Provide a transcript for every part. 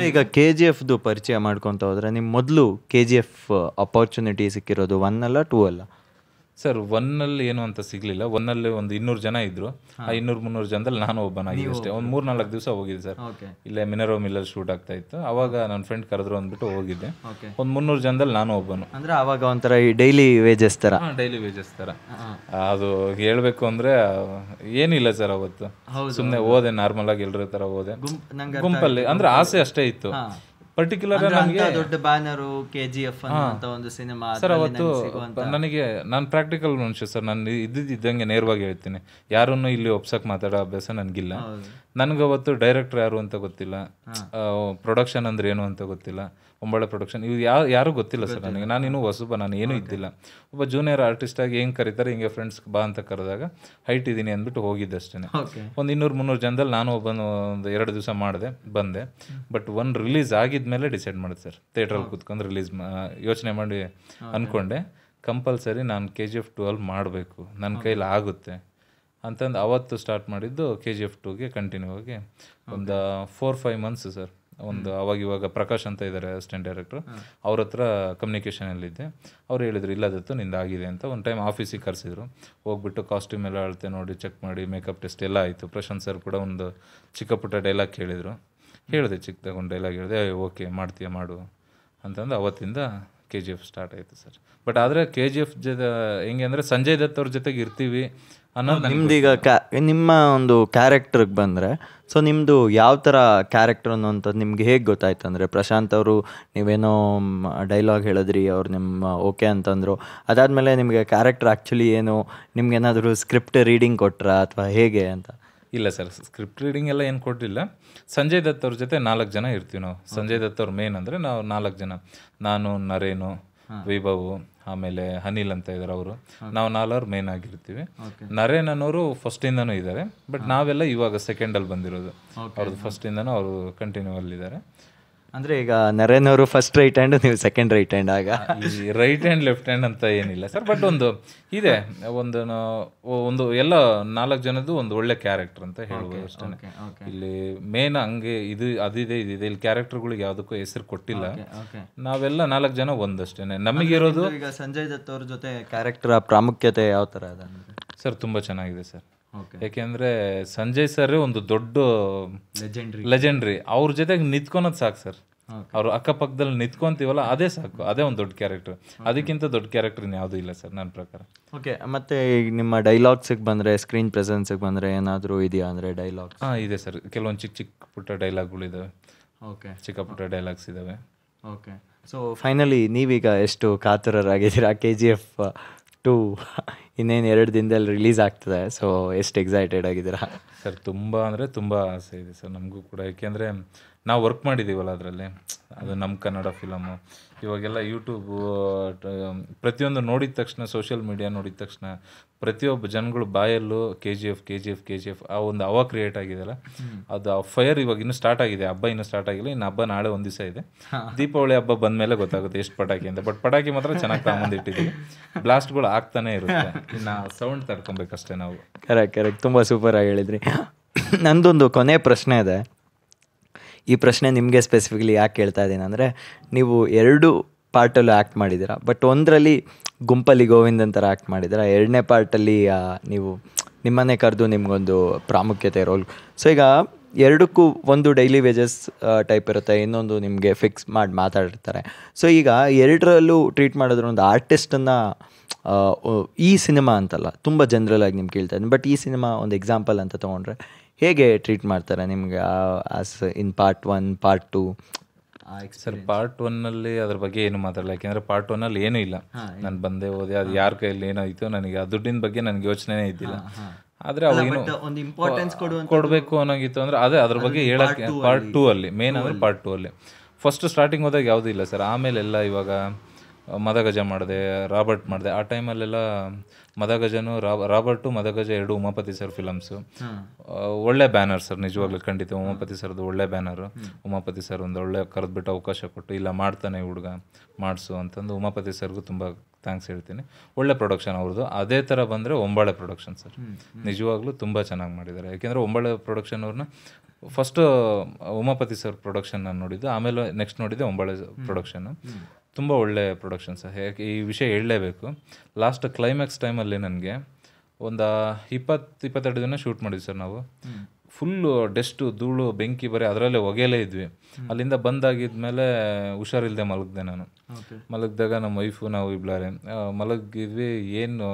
ಈಗ K G ಎಫ್ದು ಪರಿಚಯ ಮಾಡ್ಕೊತ ಹೋದ್ರೆ ನಿಮ್ಮ ಮೊದಲು ಕೆ ಜಿ ಎಫ್ ಅಪಾರ್ಚುನಿಟಿ ಸಿಕ್ಕಿರೋದು ಒನ್ ಅಲ್ಲ ಟೂ ಅಲ್ಲ ಸರ್ ಒನ್ನಲ್ಲಿ ಏನು ಅಂತ ಸಿಗ್ಲಿಲ್ಲ ಒನ್ನಲ್ಲಿ ಒಂದು ಇನ್ನೂರು ಜನ ಇದ್ರು ಆ ಇನ್ನೂರು ಮುನ್ನೂರು ಜನದಲ್ಲಿ ನಾನು ಒಬ್ಬನಾಗಿದೆ ಅಷ್ಟೇ ಒಂದು ಮೂರ್ ನಾಲ್ಕು ದಿವಸ ಹೋಗಿದ್ದೆ ಸರ್ ಓಕೆ ಇಲ್ಲೇ ಮಿನರೋ ಮಿಲ್ಲಲ್ಲಿ ಶೂಟ್ ಆಗ್ತಾ ಇತ್ತು ಅವಾಗ ನನ್ನ ಫ್ರೆಂಡ್ ಕರೆದ್ರು ಅಂದ್ಬಿಟ್ಟು ಹೋಗಿದ್ದೆ ಓಕೆ ಒಂದು ಮುನ್ನೂರು ಜನದಲ್ಲಿ ನಾನು ಒಬ್ಬನು ಅಂದ್ರೆ ಅವಾಗ ಒಂಥರ ಈ ಡೈಲಿ ವೇಜಸ್ ಥರ ಡೈಲಿ ವೇಜಸ್ ಥರ ಅದು ಹೇಳ್ಬೇಕು ಅಂದ್ರೆ ಆ, ಏನಿಲ್ಲ ಸರ್ ಅವತ್ತು ಸುಮ್ಮನೆ ಓದೆ ನಾರ್ಮಲ್ ಆಗಿ ಎಲ್ಲರ ಥರ ಓದೆ ನಂಗೆ ಗುಂಪಲ್ಲಿ ಅಂದ್ರೆ ಆಸೆ ಅಷ್ಟೇ ಇತ್ತು ಪರ್ಟಿಕ್ಯುಲರ್ ನನಗೆ ದೊಡ್ಡ ಬ್ಯಾನರು ಕೆ ಜಿ ಎಫ್ ಅಂತ ಒಂದು ಸಿನಿಮಾ ಸರ್ ಅವತ್ತು ನನಗೆ ನಾನು ಪ್ರಾಕ್ಟಿಕಲ್ ಮನುಷ್ಯ ಸರ್ ನಾನು ಇದ್ದಿದ್ದಂಗೆ ನೇರವಾಗಿ ಹೇಳ್ತೀನಿ ಯಾರನ್ನು ಇಲ್ಲಿ ಒಪ್ಸಕ್ ಮಾತಾಡೋ ಅಭ್ಯಾಸ ನನಗಿಲ್ಲ ನನಗೆ ಅವತ್ತು ಡೈರೆಕ್ಟರ್ ಯಾರು ಅಂತ ಗೊತ್ತಿಲ್ಲ ಪ್ರೊಡಕ್ಷನ್ ಅಂದ್ರೆ ಏನು ಅಂತ ಗೊತ್ತಿಲ್ಲ ಒಂಬಳೆ ಪ್ರೊಡಕ್ಷನ್ ಇವು ಯಾವ ಯಾರು ಗೊತ್ತಿಲ್ಲ ಸರ್ ನನಗೆ ನಾನು ಇನ್ನೂ ಹೊಸಬ ನಾನು ಏನೂ ಇದ್ದಿಲ್ಲ ಒಬ್ಬ ಜೂನಿಯರ್ ಆರ್ಟಿಸ್ಟ್ ಆಗಿ ಹೆಂಗೆ ಕರೀತಾರೆ ಹಿಂಗೆ ಫ್ರೆಂಡ್ಸ್ ಬಾ ಅಂತ ಕರೆದಾಗ ಹೈಟ್ ಇದ್ದೀನಿ ಅಂದ್ಬಿಟ್ಟು ಹೋಗಿದ್ದೆ ಅಷ್ಟೇ ಓಕೆ ಒಂದು ಇನ್ನೂರು ಮುನ್ನೂರು ಜನದಲ್ಲಿ ನಾನು ಒಬ್ಬನು ಒಂದು ಎರಡು ದಿವಸ ಮಾಡಿದೆ ಬಂದೆ ಬಟ್ ಒನ್ ರಿಲೀಸ್ ಆಗಿದ್ಮೇಲೆ ಡಿಸೈಡ್ ಮಾಡಿದೆ ಸರ್ ಥಿಯೇಟ್ರಲ್ಲಿ ಕೂತ್ಕೊಂಡು ರಿಲೀಸ್ ಯೋಚನೆ ಮಾಡಿ ಅಂದ್ಕೊಂಡೆ ಕಂಪಲ್ಸರಿ ನಾನು ಕೆ ಜಿ ಎಫ್ ಟ್ವೆಲ್ ಮಾಡಬೇಕು ನನ್ನ ಕೈಲಿ ಆಗುತ್ತೆ ಅಂತಂದು ಅವತ್ತು ಸ್ಟಾರ್ಟ್ ಮಾಡಿದ್ದು ಕೆ ಜಿ ಎಫ್ ಟೂಗೆ ಕಂಟಿನ್ಯೂ ಆಗಿ ಒಂದು ಫೋರ್ ಫೈವ್ ಮಂತ್ಸ್ ಸರ್ ಒಂದು ಅವಾಗ ಇವಾಗ ಪ್ರಕಾಶ್ ಅಂತ ಇದ್ದಾರೆ ಅಸಿಸ್ಟೆಂಟ್ ಡೈರೆಕ್ಟ್ರು ಅವ್ರ ಹತ್ರ ಕಮ್ಯುನಿಕೇಷನಲ್ಲಿದ್ದೆ ಅವ್ರು ಹೇಳಿದ್ರು ಇಲ್ಲದತ್ತು ನಿಂದ ಆಗಿದೆ ಅಂತ ಒಂದು ಟೈಮ್ ಆಫೀಸಿಗೆ ಕರೆಸಿದ್ರು ಹೋಗ್ಬಿಟ್ಟು ಕಾಸ್ಟ್ಯೂಮ್ ಎಲ್ಲ ಅಳತೆ ನೋಡಿ ಚೆಕ್ ಮಾಡಿ ಮೇಕಪ್ ಟೆಸ್ಟ್ ಎಲ್ಲ ಆಯಿತು ಪ್ರಶಾಂತ್ ಸರ್ ಕೂಡ ಒಂದು ಚಿಕ್ಕ ಪುಟ್ಟ ಡೈಲಾಗ್ ಕೇಳಿದರು ಹೇಳಿದೆ ಚಿಕ್ಕದಾಗ ಒಂದು ಡೈಲಾಗ್ ಹೇಳಿದೆ ಓಕೆ ಮಾಡ್ತೀಯ ಮಾಡು ಅಂತಂದು ಅವತ್ತಿಂದ ಕೆ ಜಿ ಎಫ್ ಸ್ಟಾರ್ಟ್ ಆಯಿತು ಸರ್ ಬಟ್ ಆದರೆ ಕೆ ಜಿ ಎಫ್ ಜೊತೆ ಹೆಂಗೆ ಅಂದರೆ ಸಂಜಯ್ ದತ್ ಅವ್ರ ಜೊತೆಗೆ ಇರ್ತೀವಿ ಅನ್ನೋದು ನನಗೆ ನಿಮ್ದೀಗ ಕ್ಯಾ ನಿಮ್ಮ ಒಂದು ಕ್ಯಾರೆಕ್ಟರ್ಗೆ ಬಂದರೆ ಸೊ ನಿಮ್ಮದು ಯಾವ ಥರ ಕ್ಯಾರೆಕ್ಟರ್ ಅನ್ನೋಂಥದ್ದು ನಿಮ್ಗೆ ಹೇಗೆ ಗೊತ್ತಾಯ್ತು ಅಂದರೆ ಪ್ರಶಾಂತ್ ಅವರು ನೀವೇನೋ ಡೈಲಾಗ್ ಹೇಳಿದ್ರಿ ಅವ್ರು ನಿಮ್ಮ ಓಕೆ ಅಂತಂದರು ಅದಾದಮೇಲೆ ನಿಮಗೆ ಕ್ಯಾರೆಕ್ಟರ್ ಆ್ಯಕ್ಚುಲಿ ಏನು ನಿಮ್ಗೇನಾದರೂ ಸ್ಕ್ರಿಪ್ಟ್ ರೀಡಿಂಗ್ ಕೊಟ್ರಾ ಅಥವಾ ಹೇಗೆ ಅಂತ ಇಲ್ಲ ಸರ್ ಸ್ಕ್ರಿಪ್ಟ್ ರೀಡಿಂಗ್ ಎಲ್ಲ ಏನು ಕೊಟ್ಟಿಲ್ಲ ಸಂಜಯ್ ದತ್ ಅವ್ರ ಜೊತೆ ನಾಲ್ಕು ಜನ ಇರ್ತೀವಿ ನಾವು ಸಂಜಯ್ ದತ್ ಅವ್ರ ಮೇನ್ ಅಂದರೆ ನಾವು ನಾಲ್ಕು ಜನ ನಾನು ನರೇನು ವೈಭವ್ ಆಮೇಲೆ ಅನಿಲ್ ಅಂತ ಇದ್ದಾರೆ ಅವರು ನಾವು ನಾಲ್ವರು ಮೇನ್ ಆಗಿರ್ತೀವಿ ನರೇನ್ ಅನ್ನೋರು ಫಸ್ಟಿಂದನೂ ಇದ್ದಾರೆ ಬಟ್ ನಾವೆಲ್ಲ ಇವಾಗ ಸೆಕೆಂಡಲ್ಲಿ ಬಂದಿರೋದು ಅವ್ರದ್ದು ಫಸ್ಟಿಂದನೂ ಅವರು ಕಂಟಿನ್ಯೂ ಅಲ್ಲಿದ್ದಾರೆ ಅಂದರೆ ಈಗ ನರೇನ್ ಅವರು ಫಸ್ಟ್ ರೈಟ್ ಹ್ಯಾಂಡ್ ನೀವು ಸೆಕೆಂಡ್ ರೈಟ್ ಹ್ಯಾಂಡ್ ಆಗ ಈ ರೈಟ್ ಹ್ಯಾಂಡ್ ಲೆಫ್ಟ್ ಹ್ಯಾಂಡ್ ಅಂತ ಏನಿಲ್ಲ ಸರ್ ಬಟ್ ಒಂದು ಇದೆ ಒಂದು ನಾ- ಒಂದು ಎಲ್ಲ ನಾಲ್ಕು ಜನದ್ದು ಒಂದು ಒಳ್ಳೆ ಕ್ಯಾರೆಕ್ಟರ್ ಅಂತ ಹೇಳ್ಬೋದು ಅಷ್ಟೇ ಇಲ್ಲಿ ಮೇನ್ ಹಂಗೆ ಇದು ಅದಿದೆ ಇದಿದೆ ಇಲ್ಲಿ ಕ್ಯಾರೆಕ್ಟರ್ಗಳಿಗೆ ಯಾವುದಕ್ಕೂ ಹೆಸರು ಕೊಟ್ಟಿಲ್ಲ ಓಕೆ ನಾವೆಲ್ಲ ನಾಲ್ಕು ಜನ ಒಂದಷ್ಟೇನೆ ನಮಗಿರೋದು ಈಗ ಸಂಜಯ್ ದತ್ ಅವ್ರ ಜೊತೆ ಕ್ಯಾರೆಕ್ಟರ್ ಪ್ರಾಮುಖ್ಯತೆ ಯಾವ ಥರ ಅದ ಅಂದರೆ ಸರ್ ತುಂಬ ಚೆನ್ನಾಗಿದೆ ಸರ್ ಓಕೆ ಯಾಕೆಂದ್ರೆ ಸಂಜಯ್ ಸರ್ ಒಂದು ದೊಡ್ಡ ಲೆಜೆಂಡ್ರಿ ಲೆಜೆಂಡ್ರಿ ಅವ್ರ ಜೊತೆಗೆ ನಿಂತ್ಕೊಳೋದು ಸಾಕು ಸರ್ ಅವ್ರು ಅಕ್ಕಪಕ್ಕದಲ್ಲಿ ನಿಂತ್ಕೊಂತೀವಲ್ಲ ಅದೇ ಸಾಕು ಅದೇ ಒಂದು ದೊಡ್ಡ ಕ್ಯಾರೆಕ್ಟರ್ ಅದಕ್ಕಿಂತ ದೊಡ್ಡ ಕ್ಯಾರೆಕ್ಟರ್ ಯಾವುದೂ ಇಲ್ಲ ಸರ್ ನನ್ನ ಪ್ರಕಾರ ಓಕೆ ಮತ್ತೆ ಈಗ ನಿಮ್ಮ ಡೈಲಾಗ್ಸಿಗೆ ಬಂದರೆ ಸ್ಕ್ರೀನ್ ಪ್ರೆಸೆನ್ಸಿಗೆ ಬಂದರೆ ಏನಾದರೂ ಇದೆಯಾ ಅಂದರೆ ಡೈಲಾಗ್ ಹಾಂ ಇದೆ ಸರ್ ಕೆಲವೊಂದು ಚಿಕ್ಕ ಚಿಕ್ಕ ಪುಟ್ಟ ಡೈಲಾಗ್ಗಳು ಇದಾವೆ ಓಕೆ ಚಿಕ್ಕ ಪುಟ್ಟ ಡೈಲಾಗ್ಸ್ ಇದಾವೆ ಓಕೆ ಸೊ ಫೈನಲಿ ನೀವೀಗ ಎಷ್ಟು ಕಾತುರರಾಗಿದ್ದೀರಾ ಕೆ ಜಿ ಎಫ್ ಟು ಇನ್ನೇನು ಎರಡು ದಿನದಲ್ಲಿ ರಿಲೀಸ್ ಆಗ್ತದೆ ಸೊ ಎಷ್ಟು ಎಕ್ಸೈಟೆಡ್ ಆಗಿದ್ದೀರಾ ಸರ್ ತುಂಬ ಅಂದರೆ ತುಂಬ ಆಸೆ ಇದೆ ಸರ್ ನಮಗೂ ಕೂಡ ಯಾಕೆಂದರೆ ನಾವು ವರ್ಕ್ ಮಾಡಿದ್ದೀವಲ್ಲ ಅದರಲ್ಲಿ ಅದು ನಮ್ಮ ಕನ್ನಡ ಫಿಲಮು ಇವಾಗೆಲ್ಲ ಯೂಟ್ಯೂಬು ಪ್ರತಿಯೊಂದು ನೋಡಿದ ತಕ್ಷಣ ಸೋಷಿಯಲ್ ಮೀಡಿಯಾ ನೋಡಿದ ತಕ್ಷಣ ಪ್ರತಿಯೊಬ್ಬ ಜನಗಳು ಬಾಯಲ್ಲೂ K G F K G F K G F ಆ ಒಂದು ಹವಾ ಕ್ರಿಯೇಟ್ ಆಗಿದೆಯಲ್ಲ ಅದು ಆ ಫೈರ್ ಇವಾಗ ಇನ್ನೂ ಸ್ಟಾರ್ಟ್ ಆಗಿದೆ ಹಬ್ಬ ಇನ್ನೂ ಸ್ಟಾರ್ಟ್ ಆಗಿಲ್ಲ ಇನ್ನು ಹಬ್ಬ ನಾಳೆ ಒಂದು ದಿವಸ ಇದೆ ದೀಪಾವಳಿ ಹಬ್ಬ ಬಂದಮೇಲೆ ಗೊತ್ತಾಗುತ್ತೆ ಎಷ್ಟು ಪಟಾಕಿ ಅಂತ ಬಟ್ ಪಟಾಕಿ ಮಾತ್ರ ಚೆನ್ನಾಗಿ ತಗೊಂಬಂದಿಟ್ಟಿದ್ದೀವಿ ಬ್ಲಾಸ್ಟ್ಗಳು ಆಗ್ತಾನೆ ಇರುತ್ತೆ ಇನ್ನು ಸೌಂಡ್ ತಡ್ಕೊಬೇಕಷ್ಟೇ ನಾವು ಕರೆಕ್ಟ್ ಕರೆಕ್ಟ್ ತುಂಬ ಸೂಪರಾಗಿ ಹೇಳಿದ್ರಿ ನಂದೊಂದು ಕೊನೆ ಪ್ರಶ್ನೆ ಇದೆ ಈ ಪ್ರಶ್ನೆ ನಿಮಗೆ ಸ್ಪೆಸಿಫಿಕಲಿ ಯಾಕೆ ಕೇಳ್ತಾ ಇದ್ದೀನಿ ಅಂದರೆ ನೀವು ಎರಡು ಪಾರ್ಟಲ್ಲೂ ಆ್ಯಕ್ಟ್ ಮಾಡಿದ್ದೀರಾ ಬಟ್ ಒಂದರಲ್ಲಿ ಗುಂಪಲ್ಲಿ ಗೋವಿಂದನ್ ಥರ ಆ್ಯಕ್ಟ್ ಮಾಡಿದ್ದೀರಾ ಎರಡನೇ ಪಾರ್ಟಲ್ಲಿ ನೀವು ನಿಮ್ಮನ್ನೇ ಕರೆದು ನಿಮಗೊಂದು ಪ್ರಾಮುಖ್ಯತೆ ರೋಲ್ ಸೊ ಈಗ ಎರಡಕ್ಕೂ ಒಂದು ಡೈಲಿ ವೇಜಸ್ ಟೈಪ್ ಇರುತ್ತೆ ಇನ್ನೊಂದು ನಿಮಗೆ ಫಿಕ್ಸ್ ಮಾಡಿ ಮಾತಾಡಿರ್ತಾರೆ ಸೊ ಈಗ ಎರಡರಲ್ಲೂ ಟ್ರೀಟ್ ಮಾಡಿದ್ರೆ ಒಂದು ಆರ್ಟಿಸ್ಟನ್ನು ಈ ಸಿನಿಮಾ ಅಂತಲ್ಲ ತುಂಬ ಜನರಲ್ ಆಗಿ ನಿಮ್ಗೆ ಕೇಳ್ತಾ ಇದ್ದೀನಿ ಬಟ್ ಈ ಸಿನಿಮಾ ಒಂದು ಎಕ್ಸಾಂಪಲ್ ಅಂತ ತೊಗೊಂಡ್ರೆ ಹೇಗೆ ಟ್ರೀಟ್ ಮಾಡ್ತಾರೆ ನಿಮಗೆ as in part one part two sir part ಒನ್ನಲ್ಲಿ ಅದ್ರ ಬಗ್ಗೆ ಏನು ಮಾತಾಡಲ್ಲ ಯಾಕೆಂದ್ರೆ ಪಾರ್ಟ್ ಒನ್ನಲ್ಲಿ ಏನೂ ಇಲ್ಲ ನಾನು ಬಂದೆ ಹೋದೆ ಅದು ಯಾರ ಕೈಯಲ್ಲಿ ಏನಾಯಿತು ನನಗೆ ಆ ದುಡ್ಡಿನ ಬಗ್ಗೆ ನನಗೆ ಯೋಚನೆನೇ ಇದ್ದಿಲ್ಲ ಆದರೆ ಅವಾಗೇನು ಒಂದು ಇಂಪಾರ್ಟೆನ್ಸ್ ಕೊಡುವಂಥ ಕೊಡಬೇಕು ಅನ್ನೋಂಗಿತ್ತು ಅಂದ್ರೆ ಅದೇ ಅದ್ರ ಬಗ್ಗೆ ಹೇಳಕ್ಕೆ ಪಾರ್ಟ್ ಟೂ ಅಲ್ಲಿ ಮೇನ್ ಅಂದ್ರೆ ಪಾರ್ಟ್ ಟೂ ಅಲ್ಲಿ ಫಸ್ಟ್ ಸ್ಟಾರ್ಟಿಂಗ್ ಹೋದಾಗ ಯಾವುದೂ ಇಲ್ಲ ಸರ್ ಆಮೇಲೆ ಎಲ್ಲ ಇವಾಗ ಮದಗಜ ಮಾಡಿದೆ ರಾಬರ್ಟ್ ಮಾಡಿದೆ ಆ ಟೈಮಲ್ಲೆಲ್ಲ ಮದಗಜನು ರಾಬರ್ಟು ಮದಗಜ ಎರಡು ಉಮಾಪತಿ ಸರ್ ಫಿಲಮ್ಸು ಒಳ್ಳೆ ಬ್ಯಾನರ್ ಸರ್ ನಿಜವಾಗ್ಲೂ ಖಂಡಿತ ಉಮಾಪತಿ ಸರ್ದು ಒಳ್ಳೆ ಬ್ಯಾನರು ಉಮಾಪತಿ ಸರ್ ಒಂದು ಒಳ್ಳೆ ಕರೆದ್ಬಿಟ್ಟು ಅವಕಾಶ ಕೊಟ್ಟು ಇಲ್ಲ ಮಾಡ್ತಾನೆ ಈ ಹುಡುಗ ಮಾಡಿಸು ಅಂತಂದು ಉಮಾಪತಿ ಸರ್ಗೂ ತುಂಬ ಥ್ಯಾಂಕ್ಸ್ ಹೇಳ್ತೀನಿ ಒಳ್ಳೆ ಪ್ರೊಡಕ್ಷನ್ ಅವ್ರದ್ದು ಅದೇ ಥರ ಬಂದರೆ ಒಂಬಾಳೆ ಪ್ರೊಡಕ್ಷನ್ ಸರ್ ನಿಜವಾಗ್ಲೂ ತುಂಬ ಚೆನ್ನಾಗಿ ಮಾಡಿದ್ದಾರೆ ಯಾಕೆಂದರೆ ಒಂಬಾಳೆ ಪ್ರೊಡಕ್ಷನ್ ಅವ್ರನ್ನ ಫಸ್ಟು ಉಮಾಪತಿ ಸರ್ ಪ್ರೊಡಕ್ಷನ್ ನಾನು ನೋಡಿದ್ದು ಆಮೇಲೆ ನೆಕ್ಸ್ಟ್ ನೋಡಿದ್ದೆ ಒಂಬಾಳೆ ಪ್ರೊಡಕ್ಷನ್ ತುಂಬ ಒಳ್ಳೆ ಪ್ರೊಡಕ್ಷನ್ ಸರ್ ಯಾಕೆ ಈ ವಿಷಯ ಹೇಳಲೇಬೇಕು ಲಾಸ್ಟ್ ಕ್ಲೈಮ್ಯಾಕ್ಸ್ ಟೈಮಲ್ಲಿ ನನಗೆ ಒಂದು ಇಪ್ಪತ್ತು ಇಪ್ಪತ್ತೆರಡು ದಿನ ಶೂಟ್ ಮಾಡಿದ್ವಿ ಸರ್ ನಾವು ಫುಲ್ಲು ಡೆಸ್ಟು ಧೂಳು ಬೆಂಕಿ ಬರೀ ಅದರಲ್ಲೇ ಹೊಗೆಯಲ್ಲೇ ಇದ್ವಿ ಅಲ್ಲಿಂದ ಬಂದಾಗಿದ್ಮೇಲೆ ಹುಷಾರಿಲ್ಲದೆ ಮಲಗಿದೆ ನಾನು ಮಲಗಿದಾಗ ನಮ್ಮ ವೈಫು ನಾವು ಇಬ್ಬಳಾರೆ ಮಲಗಿದ್ವಿ ಏನು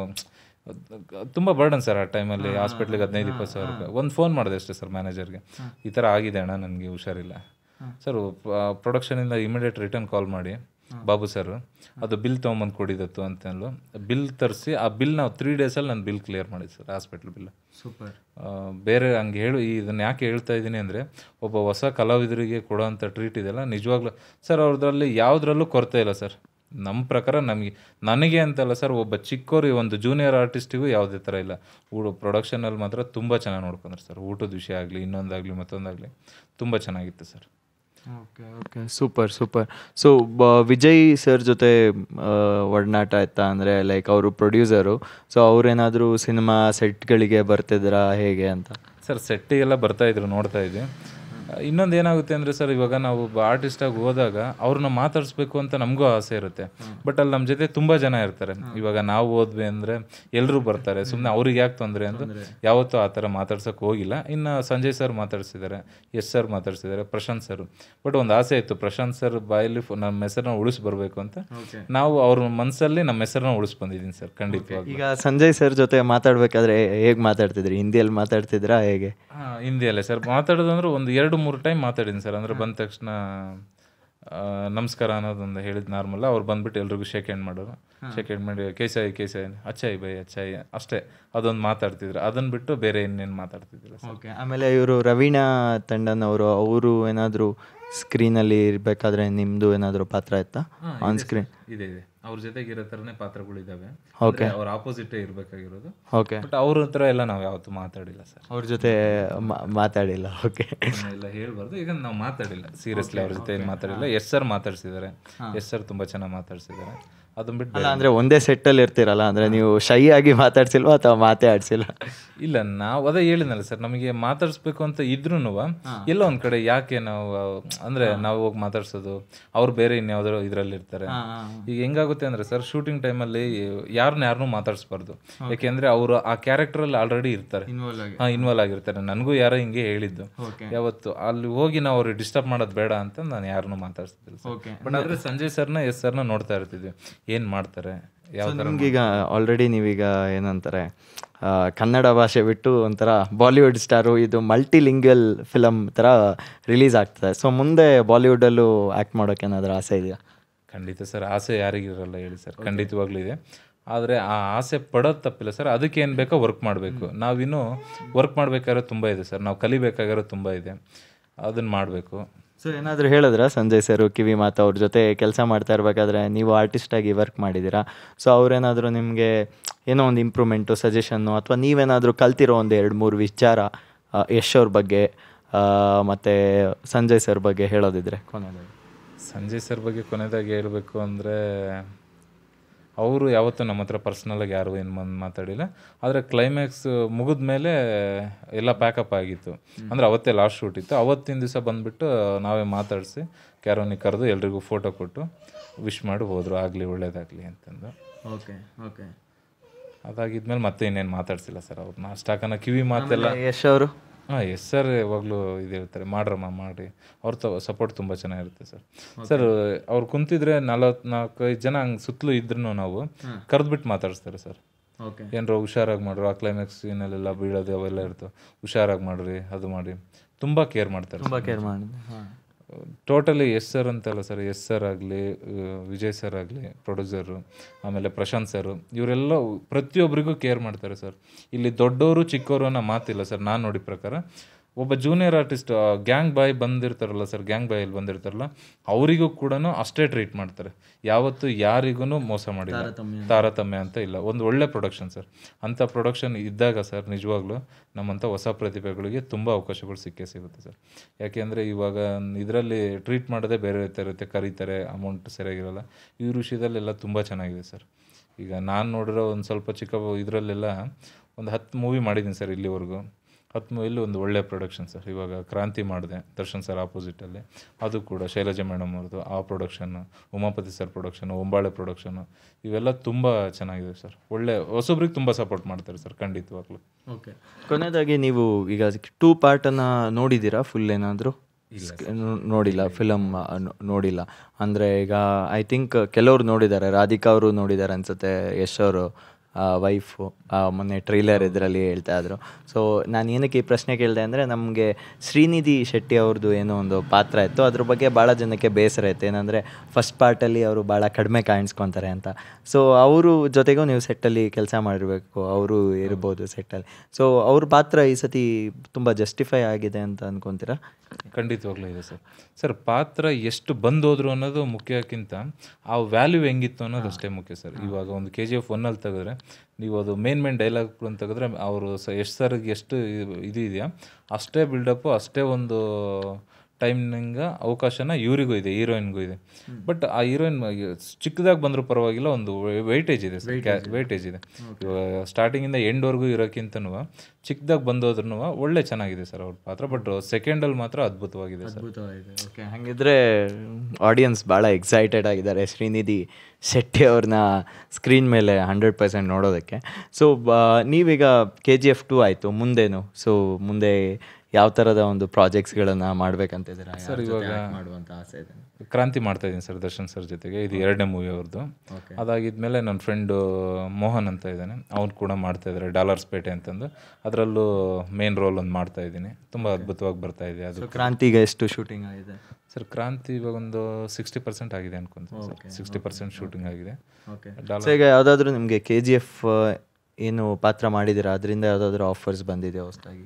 ತುಂಬ ಬರ್ಡನ್ ಸರ್ ಆ ಟೈಮಲ್ಲಿ ಹಾಸ್ಪಿಟ್ಲಿಗೆ ಹದಿನೈದು ಇಪ್ಪತ್ತು ಸಾವಿರ ರೂಪಾಯಿ ಒಂದು ಫೋನ್ ಮಾಡಿದೆ ಅಷ್ಟೇ ಸರ್ ಮ್ಯಾನೇಜರ್ಗೆ ಈ ಥರ ಆಗಿದೆ ಅಣ್ಣ ನನಗೆ ಹುಷಾರಿಲ್ಲ ಸರ್ ಪ್ರೊಡಕ್ಷನಿಂದ ಇಮಿಡಿಯೇಟ್ ರಿಟರ್ನ್ ಕಾಲ್ ಮಾಡಿ ಬಾಬು ಸರ್ ಅದು ಬಿಲ್ ತೊಗೊಂಬಂದು ಕೊಡಿದತ್ತು ಅಂತಂದು ಬಿಲ್ ತರಿಸಿ ಆ ಬಿಲ್ ನಾವು ತ್ರೀ ಡೇಸಲ್ಲಿ ನಾನು ಬಿಲ್ ಕ್ಲಿಯರ್ ಮಾಡಿದ್ದು ಸರ್ ಹಾಸ್ಪಿಟ್ಲ್ ಬಿಲ್ ಸೂಪರ್ ಬೇರೆ ಹಂಗೆ ಹೇಳು ಇದನ್ನು ಯಾಕೆ ಹೇಳ್ತಾ ಇದ್ದೀನಿ ಅಂದರೆ ಒಬ್ಬ ಹೊಸ ಕಲಾವಿದರಿಗೆ ಕೊಡೋವಂಥ ಟ್ರೀಟ್ ಇದೆಯಲ್ಲ ನಿಜವಾಗ್ಲೂ ಸರ್ ಅವ್ರದ್ರಲ್ಲಿ ಯಾವುದ್ರಲ್ಲೂ ಕೊರತೆ ಇಲ್ಲ ಸರ್ ನಮ್ಮ ಪ್ರಕಾರ ನಮಗೆ ನನಗೆ ಅಂತಲ್ಲ ಸರ್ ಒಬ್ಬ ಚಿಕ್ಕವ್ರಿಗೆ ಒಂದು ಜೂನಿಯರ್ ಆರ್ಟಿಸ್ಟಿಗೂ ಯಾವುದೇ ಥರ ಇಲ್ಲ ಊಟ ಪ್ರೊಡಕ್ಷನಲ್ಲಿ ಮಾತ್ರ ತುಂಬ ಚೆನ್ನಾಗಿ ನೋಡ್ಕೊಂಡ್ರು ಸರ್ ಊಟದ ವಿಷಯ ಆಗಲಿ ಇನ್ನೊಂದಾಗಲಿ ಮತ್ತೊಂದಾಗಲಿ ತುಂಬ ಚೆನ್ನಾಗಿತ್ತು sir okay okay super super so ಬ ವಿಜಯ್ ಸರ್ ಜೊತೆ ಆ, ಒಡನಾಟ ಆಯ್ತಾ ಅಂದರೆ ಲೈಕ್ ಅವರು ಪ್ರೊಡ್ಯೂಸರು ಸೊ ಅವ್ರೇನಾದರೂ ಸಿನಿಮಾ ಸೆಟ್ಗಳಿಗೆ ಬರ್ತಿದ್ರಾ ಹೇಗೆ ಅಂತ ಸರ್ ಸೆಟ್ಟಿಗೆಲ್ಲ ಬರ್ತಾ ಇದ್ರು ನೋಡ್ತಾ ಇದ್ವಿ ಇನ್ನೊಂದು ಏನಾಗುತ್ತೆ ಅಂದರೆ ಸರ್ ಇವಾಗ ನಾವು ಒಬ್ಬ ಆರ್ಟಿಸ್ಟಾಗಿ ಹೋದಾಗ ಅವ್ರನ್ನ ಮಾತಾಡಿಸ್ಬೇಕು ಅಂತ ನಮಗೂ ಆಸೆ ಇರುತ್ತೆ ಬಟ್ ಅಲ್ಲಿ ನಮ್ಮ ಜೊತೆ ತುಂಬ ಜನ ಇರ್ತಾರೆ ಇವಾಗ ನಾವು ಹೋದ್ವಿ ಅಂದರೆ ಎಲ್ಲರೂ ಬರ್ತಾರೆ ಸುಮ್ಮನೆ ಅವ್ರಿಗೆ ಯಾಕೆ ತೊಂದರೆ ಅಂತ ಯಾವತ್ತೂ ಆ ಥರ ಮಾತಾಡ್ಸೋಕೆ ಹೋಗಿಲ್ಲ ಇನ್ನು ಸಂಜಯ್ ಸರ್ ಮಾತಾಡ್ಸಿದ್ದಾರೆ ಎಸ್ ಸರ್ ಮಾತಾಡ್ಸಿದ್ದಾರೆ ಪ್ರಶಾಂತ್ ಸರ್ ಬಟ್ ಒಂದು ಆಸೆ ಇತ್ತು ಪ್ರಶಾಂತ್ ಸರ್ ಬಾಯಲ್ಲಿ ಫೊ- ನಮ್ಮ ಹೆಸರನ್ನ ಉಳಿಸ್ ಬರಬೇಕು ಅಂತ ನಾವು ಅವ್ರ ಮನಸ್ಸಲ್ಲಿ ನಮ್ಮ ಹೆಸರನ್ನ ಉಳಿಸ್ ಬಂದಿದ್ದೀನಿ ಸರ್ ಖಂಡಿತವಾಗಿ ಈಗ ಸಂಜಯ್ ಸರ್ ಜೊತೆ ಮಾತಾಡ್ಬೇಕಾದ್ರೆ ಹೇಗೆ ಮಾತಾಡ್ತಿದ್ರಿ ಹಿಂದಿಯಲ್ಲಿ ಮಾತಾಡ್ತಿದ್ರಾ ಹೇಗೆ ಹಾಂ ಹಿಂದಿಯಲ್ಲೇ ಸರ್ ಮಾತಾಡೋದಂದ್ರೆ ಒಂದು ಎರಡು ಮೂರು ಟೈಮ್ ಮಾತಾಡಿದ್ದೀನಿ ಸರ್ ಅಂದರೆ ಬಂದ ತಕ್ಷಣ ಆ, ನಮಸ್ಕಾರ ಅನ್ನೋದೊಂದು ಹೇಳಿದ ನಾರ್ಮಲ್ ಅವ್ರು ಬಂದ್ಬಿಟ್ಟು ಎಲ್ರಿಗೂ ಶೇಕ್ ಹ್ಯಾಂಡ್ ಮಾಡೋರು ಶೇಕ್ ಹ್ಯಾಂಡ್ ಮಾಡಿ ಕೇಸಾಯಿ ಕೇಸಾಯಿ ಅಚ್ಚಾಯಿ ಬೈ ಅಚ್ಚಾಯಿ ಅಷ್ಟೇ ಅದೊಂದು ಮಾತಾಡ್ತಿದ್ರು ಅದನ್ನು ಬಿಟ್ಟು ಬೇರೆ ಇನ್ನೇನು ಮಾತಾಡ್ತಿದ್ದಿಲ್ಲ ಸರ್ ಓಕೆ ಆಮೇಲೆ ಇವರು ರವೀಣಾ ತಂಡನ್ ಅವರು ಅವರು ಏನಾದರೂ ಸ್ಕ್ರೀನಲ್ಲಿ ಇರಬೇಕಾದ್ರೆ ನಿಮ್ಮದು ಏನಾದರೂ ಪಾತ್ರ ಇತ್ತಾ ಆನ್ ಸ್ಕ್ರೀನ್ ಇದೆ ಇದೆ ಅವ್ರ ಜೊತೆಗೆ ಇರೋ ಥರನೇ ಪಾತ್ರಗಳಿದ್ದಾವೆ Okay. ಅವ್ರ ಆಪೋಸಿಟೇ ಇರಬೇಕಾಗಿರೋದು ಓಕೆ ಬಟ್ ಅವ್ರ ಹತ್ರ ಎಲ್ಲ ನಾವು ಯಾವತ್ತೂ ಮಾತಾಡಿಲ್ಲ ಸರ್ ಅವ್ರ ಜೊತೆ ಮಾ- ಮಾತಾಡಿಲ್ಲ ಓಕೆ ಎಲ್ಲ ಹೇಳ್ಬಾರ್ದು ಈಗ ನಾವು ಮಾತಾಡಿಲ್ಲ ಸೀರಿಯಸ್ಲಿ ಅವ್ರ ಜೊತೆ ಏನು ಮಾತಾಡಿಲ್ಲ ಎಸ್ ಸರ್ ಮಾತಾಡ್ಸಿದ್ದಾರೆ ಎಸ್ ಸರ್ ತುಂಬ ಚೆನ್ನಾಗಿ ಮಾತಾಡ್ಸಿದ್ದಾರೆ ಅದನ್ನ ಬಿಟ್ಟು ಅಲ್ಲ ಅಂದರೆ ಒಂದೇ ಸೆಟ್ಟಲ್ಲಿ ಇರ್ತೀರಲ್ಲ ಅಂದರೆ ನೀವು ಶೈ ಆಗಿ ಮಾತಾಡ್ಸಿಲ್ವಾ ಅಥವಾ ಮಾತೇ ಆಡ್ಸಿಲ್ಲ ಇಲ್ಲ ನಾವು ಅದೇ ಹೇಳಿದ್ನಲ್ಲ ಸರ್ ನಮಗೆ ಮಾತಾಡಿಸ್ಬೇಕು ಅಂತ ಇದ್ರೂ ಎಲ್ಲ ಒಂದ್ ಕಡೆ ಯಾಕೆ ನಾವು ಅಂದ್ರೆ ನಾವು ಹೋಗಿ ಮಾತಾಡ್ಸೋದು ಅವ್ರು ಬೇರೆ ಇನ್ಯಾವ್ದಾರು ಇದ್ರಲ್ಲಿ ಇರ್ತಾರೆ ಈಗ ಹೆಂಗಾಗುತ್ತೆ ಅಂದ್ರೆ ಸರ್ ಶೂಟಿಂಗ್ ಟೈಮಲ್ಲಿ ಯಾರನ್ನ ಯಾರನ್ನೂ ಮಾತಾಡಿಸ್ಬಾರ್ದು ಯಾಕೆಂದ್ರೆ ಅವರು ಆ ಕ್ಯಾರೆಕ್ಟರಲ್ಲಿ ಆಲ್ರೆಡಿ ಇರ್ತಾರೆ ಹಾ ಇನ್ವಾಲ್ವ್ ಆಗಿರ್ತಾರೆ ನನಗೂ ಯಾರೋ ಹಿಂಗೆ ಹೇಳಿದ್ದು ಯಾವತ್ತು ಅಲ್ಲಿ ಹೋಗಿ ನಾವು ಅವ್ರಿಗೆ ಡಿಸ್ಟರ್ಬ್ ಮಾಡೋದು ಬೇಡ ಅಂತ ನಾನು ಯಾರನ್ನೂ ಮಾತಾಡ್ಸ್ತಿಲ್ಲ ಸರ್ ಬಟ್ ಆದ್ರೆ ಸಂಜಯ್ ಸರ್ನ ಎಸ್ ಸರ್ನ ನೋಡ್ತಾ ಇರ್ತಿದ್ವಿ ಏನ್ ಮಾಡ್ತಾರೆ ಯಾವ ಥರ ನಿಮ್ಗೀಗ ಆಲ್ರೆಡಿ ನೀವೀಗ ಏನಂತಾರೆ ಆ, ಕನ್ನಡ ಭಾಷೆ ಬಿಟ್ಟು ಒಂಥರ ಬಾಲಿವುಡ್ ಸ್ಟಾರು ಇದು ಮಲ್ಟಿ ಲಿಂಗ್ವಲ್ ಫಿಲಮ್ ಥರ ರಿಲೀಸ್ ಆಗ್ತದೆ ಸೊ ಮುಂದೆ ಬಾಲಿವುಡಲ್ಲೂ ಆ್ಯಕ್ಟ್ ಮಾಡೋಕೆ ಏನಾದರೂ ಆಸೆ ಇದೆಯಾ ಖಂಡಿತ ಸರ್ ಆಸೆ ಯಾರಿಗಿರಲ್ಲ ಹೇಳಿ ಸರ್ ಖಂಡಿತವಾಗ್ಲೂ ಇದೆ ಆದರೆ ಆ ಆಸೆ ಪಡೋದು ತಪ್ಪಿಲ್ಲ ಸರ್ ಅದಕ್ಕೆ ಏನು ಬೇಕೋ ವರ್ಕ್ ಮಾಡಬೇಕು ನಾವಿನ್ನೂ ವರ್ಕ್ ಮಾಡಬೇಕಾಗಿರೋ ತುಂಬ ಇದೆ ಸರ್ ನಾವು ಕಲಿಬೇಕಾಗಿರೋ ತುಂಬ ಇದೆ ಅದನ್ನು ಮಾಡಬೇಕು ಸೊ ಏನಾದರೂ ಹೇಳಿದ್ರಾ ಸಂಜಯ್ ಸರ್ ಕಿವಿ ಮಾತು ಅವ್ರ ಜೊತೆ ಕೆಲಸ ಮಾಡ್ತಾ ಇರಬೇಕಾದ್ರೆ ನೀವು ಆರ್ಟಿಸ್ಟಾಗಿ ವರ್ಕ್ ಮಾಡಿದ್ದೀರಾ ಸೊ ಅವ್ರೇನಾದರೂ ನಿಮಗೆ ಏನೋ ಒಂದು ಇಂಪ್ರೂವ್ಮೆಂಟು ಸಜೆಷನ್ನು ಅಥವಾ ನೀವೇನಾದರೂ ಕಲ್ತಿರೋ ಒಂದು ಎರಡು ಮೂರು ವಿಚಾರ ಆ, ಯಶ್ ಅವ್ರ ಬಗ್ಗೆ ಮತ್ತು ಸಂಜಯ್ ಸರ್ ಬಗ್ಗೆ ಹೇಳೋದಿದ್ರೆ ಕೊನೆಯದಾಗಿ ಸಂಜಯ್ ಸರ್ ಬಗ್ಗೆ ಕೊನೆಯದಾಗಿ ಹೇಳಬೇಕು ಅಂದರೆ ಅವರು ಯಾವತ್ತೂ ನಮ್ಮ ಹತ್ರ ಪರ್ಸ್ನಲಾಗಿ ಯಾರು ಏನು ಬಂದು ಮಾತಾಡಿಲ್ಲ ಆದರೆ ಕ್ಲೈಮ್ಯಾಕ್ಸ್ ಮುಗಿದ ಮೇಲೆ ಎಲ್ಲ ಪ್ಯಾಕಪ್ ಆಗಿತ್ತು ಅಂದರೆ ಅವತ್ತೇ ಲಾಸ್ಟ್ ಶೂಟ್ ಇತ್ತು ಅವತ್ತಿನ ದಿವಸ ಬಂದುಬಿಟ್ಟು ನಾವೇ ಮಾತಾಡಿಸಿ ಕ್ಯಾರೋನಿಗೆ ಕರೆದು ಎಲ್ರಿಗೂ ಫೋಟೋ ಕೊಟ್ಟು ವಿಶ್ ಮಾಡಿ ಹೋದರು ಆಗಲಿ ಒಳ್ಳೇದಾಗಲಿ ಅಂತಂದು ಓಕೆ ಓಕೆ ಅದಾಗಿದ್ಮೇಲೆ ಮತ್ತೆ ಇನ್ನೇನು ಮಾತಾಡ್ಸಿಲ್ಲ ಸರ್ ಅವ್ರನ್ನ ಅಷ್ಟಾಕನ ಕಿವಿ ಮಾತೆಲ್ಲ ಯಶ್ ಅವರು ಹಾಂ ಎಸ್ ಸರ್ ಯಾವಾಗಲೂ ಇದು ಹೇಳ್ತಾರೆ ಮಾಡ್ರಮ್ಮ ಮಾಡಿ ಅವ್ರ ತ ಸಪೋರ್ಟ್ ತುಂಬ ಚೆನ್ನಾಗಿರುತ್ತೆ ಸರ್ ಸರ್ ಅವ್ರು ಕುಂತಿದ್ರೆ ನಲವತ್ತು ನಾಲ್ಕೈದು ಜನ ಹಂಗೆ ಸುತ್ತಲೂ ಇದ್ರೂ ನಾವು ಕರೆದ್ಬಿಟ್ಟು ಮಾತಾಡಿಸ್ತಾರೆ ಸರ್ ಓಕೆ ಏನಾರ ಹುಷಾರಾಗಿ ಮಾಡ್ರು ಆ ಕ್ಲೈಮ್ಯಾಕ್ಸ್ ಸೀನಲ್ಲೆಲ್ಲ ಬೀಳೋದು ಅವೆಲ್ಲ ಇರ್ತವೆ ಹುಷಾರಾಗಿ ಮಾಡ್ರಿ ಅದು ಮಾಡಿ ತುಂಬ ಕೇರ್ ಮಾಡ್ತಾರೆ ತುಂಬ ಕೇರ್ ಮಾಡಿದೆ ಹಾಂ ಟೋಟಲಿ ಎಸ್ ಸರ್ ಅಂತಲ್ಲ ಸರ್ ಎಸ್ ಸರ್ ಆಗಲಿ ವಿಜಯ್ ಸರ್ ಆಗಲಿ ಪ್ರೊಡ್ಯೂಸರು ಆಮೇಲೆ ಪ್ರಶಾಂತ್ ಸರ್ ಇವರೆಲ್ಲ ಪ್ರತಿಯೊಬ್ಬರಿಗೂ ಕೇರ್ ಮಾಡ್ತಾರೆ ಸರ್ ಇಲ್ಲಿ ದೊಡ್ಡವರು ಚಿಕ್ಕವರು ಅನ್ನೋ ಮಾತಿಲ್ಲ ಸರ್ ನಾನು ನೋಡಿ ಪ್ರಕಾರ ಒಬ್ಬ ಜೂನಿಯರ್ ಆರ್ಟಿಸ್ಟ್ ಗ್ಯಾಂಗ್ ಬಾಯ್ ಬಂದಿರ್ತಾರಲ್ಲ ಸರ್ ಗ್ಯಾಂಗ್ ಬಾಯಲ್ಲಿ ಬಂದಿರ್ತಾರಲ್ಲ ಅವರಿಗೂ ಕೂಡ ಅಷ್ಟೇ ಟ್ರೀಟ್ ಮಾಡ್ತಾರೆ ಯಾವತ್ತು ಯಾರಿಗೂ ಮೋಸ ಮಾಡಿಲ್ಲ ತಾರತಮ್ಯ ಅಂತ ಇಲ್ಲ ಒಂದು ಒಳ್ಳೆ ಪ್ರೊಡಕ್ಷನ್ ಸರ್ ಅಂಥ ಪ್ರೊಡಕ್ಷನ್ ಇದ್ದಾಗ ಸರ್ ನಿಜವಾಗ್ಲೂ ನಮ್ಮಂಥ ಹೊಸ ಪ್ರತಿಭೆಗಳಿಗೆ ತುಂಬ ಅವಕಾಶಗಳು ಸಿಕ್ಕೇ ಸಿಗುತ್ತೆ ಸರ್ ಯಾಕೆಂದರೆ ಇವಾಗ ಇದರಲ್ಲಿ ಟ್ರೀಟ್ ಮಾಡೋದೇ ಬೇರೆ ರೀತಿ ಇರುತ್ತೆ ಕರೀತಾರೆ ಅಮೌಂಟ್ ಸರಿಯಾಗಿರಲ್ಲ ಈ ವಿಷಯದಲ್ಲೆಲ್ಲ ತುಂಬ ಚೆನ್ನಾಗಿದೆ ಸರ್ ಈಗ ನಾನು ನೋಡಿರೋ ಒಂದು ಸ್ವಲ್ಪ ಚಿಕ್ಕ ಇದರಲ್ಲೆಲ್ಲ ಒಂದು ಹತ್ತು ಮೂವಿ ಮಾಡಿದ್ದೀನಿ ಸರ್ ಇಲ್ಲಿವರೆಗೂ ಹತ್ತು ಮೂವಿಲಿ ಒಂದು ಒಳ್ಳೆ ಪ್ರೊಡಕ್ಷನ್ ಸರ್ ಇವಾಗ ಕ್ರಾಂತಿ ಮಾಡಿದೆ ದರ್ಶನ್ ಸರ್ ಆಪೋಸಿಟಲ್ಲಿ ಅದು ಕೂಡ ಶೈಲಜಾ ಮೇಡಮ್ ಅವ್ರದ್ದು ಆ production Umapathi sir production Hombale production ಇವೆಲ್ಲ ತುಂಬ ಚೆನ್ನಾಗಿದೆ ಸರ್ ಒಳ್ಳೆ ಹೊಸಬ್ರಿಗೆ ತುಂಬ ಸಪೋರ್ಟ್ ಮಾಡ್ತಾರೆ ಸರ್ ಖಂಡಿತವಾಗ್ಲೂ ಓಕೆ ಕೊನೆಯದಾಗಿ ನೀವು ಈಗ ಟೂ ಪಾರ್ಟನ್ನು ನೋಡಿದ್ದೀರಾ ಫುಲ್ ಏನಾದರೂ ನೋಡಿಲ್ಲ ಫಿಲಮ್ ನೋಡಿಲ್ಲ ಅಂದರೆ ಈಗ ಐ ಥಿಂಕ್ ಕೆಲವರು ನೋಡಿದ್ದಾರೆ ರಾಧಿಕಾ ಅವರು ನೋಡಿದ್ದಾರೆ ಅನ್ಸುತ್ತೆ ಯಶ್ ಅವರು ವೈಫು ಮೊನ್ನೆ ಟ್ರೈಲರ್ ಇದರಲ್ಲಿ ಹೇಳ್ತಾ ಇದ್ರು ಸೊ ನಾನು ಏನಕ್ಕೆ ಈ ಪ್ರಶ್ನೆ ಕೇಳಿದೆ ಅಂದರೆ ನಮಗೆ ಶ್ರೀನಿಧಿ ಶೆಟ್ಟಿ ಅವ್ರದ್ದು ಏನೋ ಒಂದು ಪಾತ್ರ ಇತ್ತು ಅದ್ರ ಬಗ್ಗೆ ಭಾಳ ಜನಕ್ಕೆ ಬೇಸರ ಇತ್ತು ಏನಂದರೆ ಫಸ್ಟ್ ಪಾರ್ಟಲ್ಲಿ ಅವರು ಭಾಳ ಕಡಿಮೆ ಕಾಣಿಸ್ಕೊತಾರೆ ಅಂತ ಸೊ ಅವರು ಜೊತೆಗೂ ನೀವು ಸೆಟ್ಟಲ್ಲಿ ಕೆಲಸ ಮಾಡಿರಬೇಕು ಅವರು ಇರ್ಬೋದು ಸೆಟ್ಟಲ್ಲಿ ಸೊ ಅವ್ರ ಪಾತ್ರ ಈ ಸತಿ ತುಂಬ ಜಸ್ಟಿಫೈ ಆಗಿದೆ ಅಂತ ಅನ್ಕೊತೀರಾ ಖಂಡಿತವಾಗ್ಲೂ ಇದೆ ಸರ್ ಸರ್ ಪಾತ್ರ ಎಷ್ಟು ಬಂದೋದ್ರು ಅನ್ನೋದು ಮುಖ್ಯಕ್ಕಿಂತ ಆ ವ್ಯಾಲ್ಯೂ ಹೆಂಗಿತ್ತು ಅನ್ನೋದು ಅಷ್ಟೇ ಮುಖ್ಯ ಸರ್ ಇವಾಗ ಒಂದು ಕೆ ಜಿ ಎಫ್ ಒನ್ನಲ್ಲಿ ತೆಗೆದ್ರೆ ನೀವು ಅದು ಮೇನ್ ಮೇನ್ ಡೈಲಾಗ್ಗಳನ್ನು ತೆಗೆದ್ರೆ ಅವರು ಸ ಎಷ್ಟು ಸರ್ಗೆ ಎಷ್ಟು ಇದು ಇದೆಯಾ ಅಷ್ಟೇ ಬಿಲ್ಡಪ್ಪು ಅಷ್ಟೇ ಒಂದು ಟೈಮ್ನಿಂಗ ಅವಕಾಶನ ಇವರಿಗೂ ಇದೆ ಹೀರೋಯಿನ್ಗೂ ಇದೆ ಬಟ್ ಆ ಹೀರೋಯಿನ್ ಚಿಕ್ಕದಾಗಿ ಬಂದರೂ ಪರವಾಗಿಲ್ಲ ಒಂದು ವೆಯ್ಟೇಜ್ ಇದೆ ಸರ್ ವೆಯ್ಟೇಜ್ ಇದೆ ಇವಾಗ ಸ್ಟಾರ್ಟಿಂಗಿಂದ ಎಂಡ್ವರೆಗೂ ಇರೋಕ್ಕಿಂತನೂ ಚಿಕ್ಕದಾಗಿ ಬಂದೋದ್ರೂ ಒಳ್ಳೆ ಚೆನ್ನಾಗಿದೆ ಸರ್ ಅವ್ರ ಪಾತ್ರ ಬಟ್ ಸೆಕೆಂಡಲ್ಲಿ ಮಾತ್ರ ಅದ್ಭುತವಾಗಿದೆ ಸರ್ ಓಕೆ ಹಾಗಿದ್ರೆ ಆಡಿಯನ್ಸ್ ಭಾಳ ಎಕ್ಸೈಟೆಡ್ ಆಗಿದ್ದಾರೆ ಶ್ರೀನಿಧಿ ಶೆಟ್ಟಿ ಅವ್ರನ್ನ ಸ್ಕ್ರೀನ್ ಮೇಲೆ ಹಂಡ್ರೆಡ್ ಪರ್ಸೆಂಟ್ ನೋಡೋದಕ್ಕೆ ಸೊ ನೀವೀಗ ಕೆ ಜಿ ಎಫ್ ಟು ಆಯಿತು ಮುಂದೇನು ಸೊ ಮುಂದೆ ಯಾವ ಥರದ ಒಂದು ಪ್ರಾಜೆಕ್ಟ್ಸ್ಗಳನ್ನು ಮಾಡ್ಬೇಕಂತಿದ್ದೀರಾ ಸರ್ ಇವಾಗ ಮಾಡುವಂಥ ಆಸೆ ಇದೆ ಕ್ರಾಂತಿ ಮಾಡ್ತಾ ಇದ್ದೀನಿ ಸರ್ ದರ್ಶನ್ ಸರ್ ಜೊತೆಗೆ ಇದು ಎರಡನೇ ಮೂವಿ ಅವ್ರದ್ದು ಅದಾಗಿದ್ಮೇಲೆ ನನ್ನ ಫ್ರೆಂಡು ಮೋಹನ್ ಅಂತ ಇದ್ದಾನೆ ಅವ್ನು ಕೂಡ ಮಾಡ್ತಾ ಇದ್ದಾರೆ ಡಾಲರ್ಸ್ ಪೇಟೆ ಅಂತಂದು ಅದರಲ್ಲೂ ಮೇನ್ ರೋಲ್ ಒಂದು ಮಾಡ್ತಾ ಇದ್ದೀನಿ ತುಂಬ ಅದ್ಭುತವಾಗಿ ಬರ್ತಾ ಇದೆ ಅದು ಕ್ರಾಂತಿಗೆ ಎಷ್ಟು ಶೂಟಿಂಗ್ ಆಗಿದೆ ಸರ್ ಕ್ರಾಂತಿ ಇವಾಗ ಒಂದು ಸಿಕ್ಸ್ಟಿ ಪರ್ಸೆಂಟ್ ಆಗಿದೆ ಅನ್ಕೊಂತೀನಿ ಸರ್ ಸಿಕ್ಸ್ಟಿ ಪರ್ಸೆಂಟ್ ಶೂಟಿಂಗ್ ಆಗಿದೆ ಓಕೆ ಸೊ ಈಗ ಯಾವುದಾದ್ರೂ ನಿಮಗೆ ಕೆ ಜಿ ಎಫ್ ಏನು ಪಾತ್ರ ಮಾಡಿದ್ದೀರಾ ಅದರಿಂದ ಯಾವುದಾದ್ರೂ ಆಫರ್ಸ್ ಬಂದಿದೆ ಹೊಸದಾಗಿ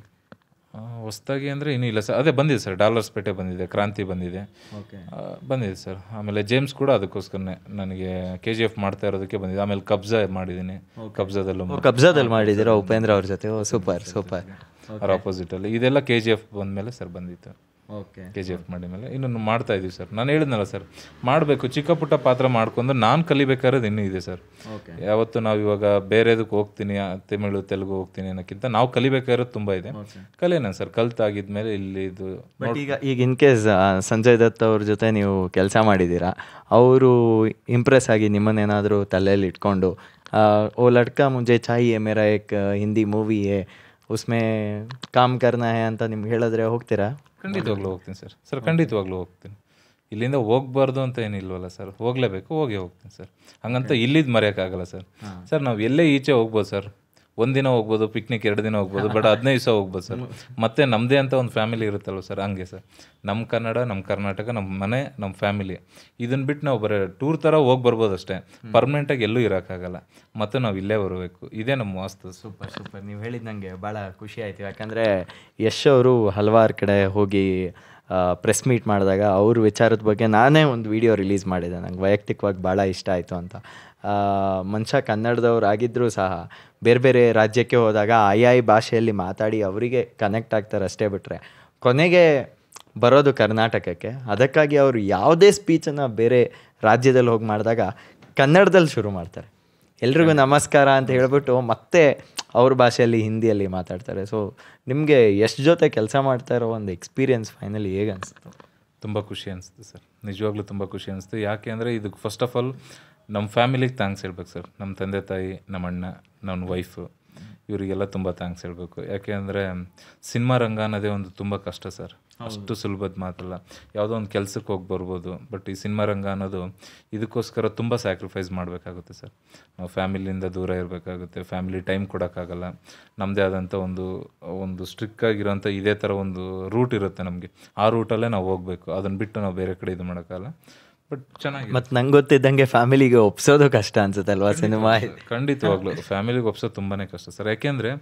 ಹೊಸ್ದಾಗಿ ಅಂದರೆ ಇನ್ನೂ ಇಲ್ಲ ಸರ್ ಅದೇ ಬಂದಿದೆ ಸರ್ ಡಾಲರ್ಸ್ ಪೇಟೆ ಬಂದಿದೆ ಕ್ರಾಂತಿ ಬಂದಿದೆ ಓಕೆ ಆ, ಬಂದಿದೆ ಸರ್ ಆಮೇಲೆ ಜೇಮ್ಸ್ ಕೂಡ ಅದಕ್ಕೋಸ್ಕರನೇ ನನಗೆ ಕೆ ಜಿ ಎಫ್ ಮಾಡ್ತಾ ಇರೋದಕ್ಕೆ ಬಂದಿದೆ ಆಮೇಲೆ ಕಬ್ಜಾ ಮಾಡಿದ್ದೀನಿ ಕಬ್ಜಾದಲ್ಲೂ ಕಬ್ಜಾದಲ್ಲಿ ಮಾಡಿದ್ದೀರಾ ಉಪೇಂದ್ರ ಅವ್ರ ಜೊತೆ ಓ ಸೂಪರ್ ಸೂಪರ್ ಅವ್ರ ಆಪೋಸಿಟಲ್ಲಿ ಇದೆಲ್ಲ ಕೆ ಜಿ ಎಫ್ ಬಂದಮೇಲೆ ಸರ್ ಬಂದಿತ್ತು ಓಕೆ ಕೆ ಜಿ ಎಫ್ ಮಾಡಿದ್ಮೇಲೆ ಇನ್ನೊಂದು ಮಾಡ್ತಾ ಇದೀವಿ ಸರ್ ನಾನು ಹೇಳಿದ್ನಲ್ಲ ಸರ್ ಮಾಡಬೇಕು ಚಿಕ್ಕ ಪುಟ್ಟ ಪಾತ್ರ ಮಾಡ್ಕೊಂಡು ನಾನು ಕಲಿಬೇಕಾದ್ರೆ ಇನ್ನೂ ಇದೆ ಸರ್ ಓಕೆ ಯಾವತ್ತು ನಾವು ಇವಾಗ ಬೇರೆದಕ್ಕೆ ಹೋಗ್ತೀನಿ ಆ, ತಮಿಳು ತೆಲುಗು ಹೋಗ್ತೀನಿ ಅನ್ನೋಕ್ಕಿಂತ ನಾವು ಕಲಿಬೇಕಾಗಿರೋದು ತುಂಬ ಇದೆ ಕಲಿಯೋಣ ಸರ್ ಕಲ್ತಾಗಿದ್ಮೇಲೆ ಇಲ್ಲಿ ಇದು ಬಟ್ ಈಗ ಈಗ ಇನ್ ಕೇಸ್ ಸಂಜಯ್ ದತ್ ಅವ್ರ ಜೊತೆ ನೀವು ಕೆಲಸ ಮಾಡಿದ್ದೀರಾ ಅವರು ಇಂಪ್ರೆಸ್ ಆಗಿ ನಿಮ್ಮನ್ನೇನಾದರೂ ತಲೆಯಲ್ಲಿ ಇಟ್ಕೊಂಡು ಆ, ಓ ಲಡ್ಕಾ ಮುಂಜೆ ಚಾಯಿ ಹೇ ಮೇರಾ ಏಕ್ ಹಿಂದಿ ಮೂವಿ ಹೇ ಉಸ್ಮೇ ಕಾಮ್ ಕರ್ನಾ ಹೇ ಅಂತ ನಿಮ್ಗೆ ಹೇಳಿದ್ರೆ ಹೋಗ್ತೀರಾ ಖಂಡಿತವಾಗ್ಲೂ ಹೋಗ್ತೀನಿ ಸರ್ ಸರ್ ಖಂಡಿತವಾಗ್ಲೂ ಹೋಗ್ತೀನಿ ಇಲ್ಲಿಂದ ಹೋಗ್ಬಾರ್ದು ಅಂತ ಏನಿಲ್ವಲ್ಲ ಸರ್ ಹೋಗ್ಲೇಬೇಕು ಹೋಗಿ ಹೋಗ್ತೀನಿ ಸರ್ ಹಂಗಂತ ಇಲ್ಲಿದ್ದು ಮರೆಯೋಕ್ಕಾಗಲ್ಲ ಸರ್ ಸರ್ ನಾವು ಎಲ್ಲೇ ಈಚೆ ಹೋಗ್ಬೋದು ಸರ್ ಒಂದಿನ ಹೋಗ್ಬೋದು ಪಿಕ್ನಿಕ್ ಎರಡು ದಿನ ಹೋಗ್ಬೋದು ಬಟ್ ಹದಿನೈದು ದಿವಸ ಹೋಗ್ಬೋದು ಸರ್ ಮತ್ತೆ ನಮ್ಮದೇ ಅಂತ ಒಂದು ಫ್ಯಾಮಿಲಿ ಇರುತ್ತಲ್ವ ಸರ್ ಹಂಗೆ ಸರ್ ನಮ್ಮ ಕನ್ನಡ ನಮ್ಮ ಕರ್ನಾಟಕ ನಮ್ಮ ಮನೆ ನಮ್ಮ ಫ್ಯಾಮಿಲಿ ಇದನ್ನ ಬಿಟ್ಟು ನಾವು ಬರೀ ಟೂರ್ ಥರ ಹೋಗಿ ಬರ್ಬೋದು ಅಷ್ಟೇ ಪರ್ಮನೆಂಟಾಗಿ ಎಲ್ಲೂ ಇರೋಕ್ಕಾಗಲ್ಲ ಮತ್ತೆ ನಾವು ಇಲ್ಲೇ ಬರಬೇಕು ಇದೇ ನಮ್ಮ ವಾಸ್ತು ಸೂಪರ್ ಸೂಪರ್ ನೀವು ಹೇಳಿದ ನನಗೆ ಭಾಳ ಖುಷಿ ಆಯಿತು ಯಾಕಂದರೆ ಯಶ್ ಅವರು ಹಲವಾರು ಕಡೆ ಹೋಗಿ ಪ್ರೆಸ್ ಮೀಟ್ ಮಾಡಿದಾಗ ಅವ್ರ ವಿಚಾರದ ಬಗ್ಗೆ ನಾನೇ ಒಂದು ವಿಡಿಯೋ ರಿಲೀಸ್ ಮಾಡಿದೆ ನಂಗೆ ವೈಯಕ್ತಿಕವಾಗಿ ಭಾಳ ಇಷ್ಟ ಆಯಿತು ಅಂತ ಆ, ಮನುಷ್ಯ ಕನ್ನಡದವ್ರು ಆಗಿದ್ದರೂ ಸಹ ಬೇರೆ ಬೇರೆ ರಾಜ್ಯಕ್ಕೆ ಹೋದಾಗ ಆಯಾಯಿ ಭಾಷೆಯಲ್ಲಿ ಮಾತಾಡಿ ಅವರಿಗೆ ಕನೆಕ್ಟ್ ಆಗ್ತಾರೆ ಅಷ್ಟೇ ಬಿಟ್ಟರೆ ಕೊನೆಗೆ ಬರೋದು ಕರ್ನಾಟಕಕ್ಕೆ ಅದಕ್ಕಾಗಿ ಅವರು ಯಾವುದೇ ಸ್ಪೀಚನ್ನು ಬೇರೆ ರಾಜ್ಯದಲ್ಲಿ ಹೋಗಿ ಮಾಡಿದಾಗ ಕನ್ನಡದಲ್ಲಿ ಶುರು ಮಾಡ್ತಾರೆ ಎಲ್ರಿಗೂ ನಮಸ್ಕಾರ ಅಂತ ಹೇಳ್ಬಿಟ್ಟು ಮತ್ತೆ ಅವ್ರ ಭಾಷೆಯಲ್ಲಿ ಹಿಂದಿಯಲ್ಲಿ ಮಾತಾಡ್ತಾರೆ ಸೊ ನಿಮಗೆ ಎಷ್ಟು ಜೊತೆ ಕೆಲಸ ಮಾಡ್ತಾ ಇರೋ ಒಂದು ಎಕ್ಸ್ಪೀರಿಯನ್ಸ್ ಫೈನಲಿ ಹೇಗೆ ಅನಿಸ್ತು ತುಂಬ ಖುಷಿ ಅನಿಸ್ತು ಸರ್ ನಿಜವಾಗ್ಲೂ ತುಂಬ ಖುಷಿ ಅನಿಸ್ತು ಯಾಕೆ ಅಂದರೆ ಇದಕ್ಕೆ ಫಸ್ಟ್ ಆಫ್ ಆಲ್ ನಮ್ಮ ಫ್ಯಾಮಿಲಿಗೆ ಥ್ಯಾಂಕ್ಸ್ ಹೇಳ್ಬೇಕು ಸರ್ ನಮ್ಮ ತಂದೆ ತಾಯಿ ನಮ್ಮ ಅಣ್ಣ ನನ್ನ ವೈಫು ಇವರಿಗೆಲ್ಲ ತುಂಬ ಥ್ಯಾಂಕ್ಸ್ ಹೇಳಬೇಕು ಯಾಕೆ ಅಂದರೆ ಸಿನಿಮಾ ರಂಗ ಅನ್ನೋದೇ ಒಂದು ತುಂಬ ಕಷ್ಟ ಸರ್ ಅಷ್ಟು ಸುಲಭದ ಮಾತಲ್ಲ ಯಾವುದೋ ಒಂದು ಕೆಲಸಕ್ಕೆ ಹೋಗಿ ಬರ್ಬೋದು ಬಟ್ ಈ ಸಿನಿಮಾ ರಂಗ ಅನ್ನೋದು ಇದಕ್ಕೋಸ್ಕರ ತುಂಬ ಸ್ಯಾಕ್ರಿಫೈಸ್ ಮಾಡಬೇಕಾಗುತ್ತೆ ಸರ್ ನಾವು ಫ್ಯಾಮಿಲಿಯಿಂದ ದೂರ ಇರಬೇಕಾಗುತ್ತೆ ಫ್ಯಾಮಿಲಿ ಟೈಮ್ ಕೊಡೋಕ್ಕಾಗಲ್ಲ ನಮ್ಮದೇ ಆದಂಥ ಒಂದು ಒಂದು ಸ್ಟ್ರಿಕ್ ಆಗಿರೋಂಥ ಇದೇ ಥರ ಒಂದು ರೂಟ್ ಇರುತ್ತೆ ನಮಗೆ ಆ ರೂಟಲ್ಲೇ ನಾವು ಹೋಗಬೇಕು ಅದನ್ನು ಬಿಟ್ಟು ನಾವು ಬೇರೆ ಕಡೆ ಇದು ಮಾಡೋಕ್ಕಾಗಲ್ಲ ಬಟ್ ಚೆನ್ನಾಗಿ ಮತ್ತು ನಂಗೆ ಗೊತ್ತಿದ್ದಂಗೆ ಫ್ಯಾಮಿಲಿಗೆ ಒಪ್ಸೋದು ಕಷ್ಟ ಅನ್ಸುತ್ತಲ್ವಾ ಸಿನಿಮಾ ಖಂಡಿತವಾಗ್ಲು ಫ್ಯಾಮಿಲಿಗೆ ಒಪ್ಸೋದು ತುಂಬಾ ಕಷ್ಟ ಸರ್ ಯಾಕೆಂದರೆ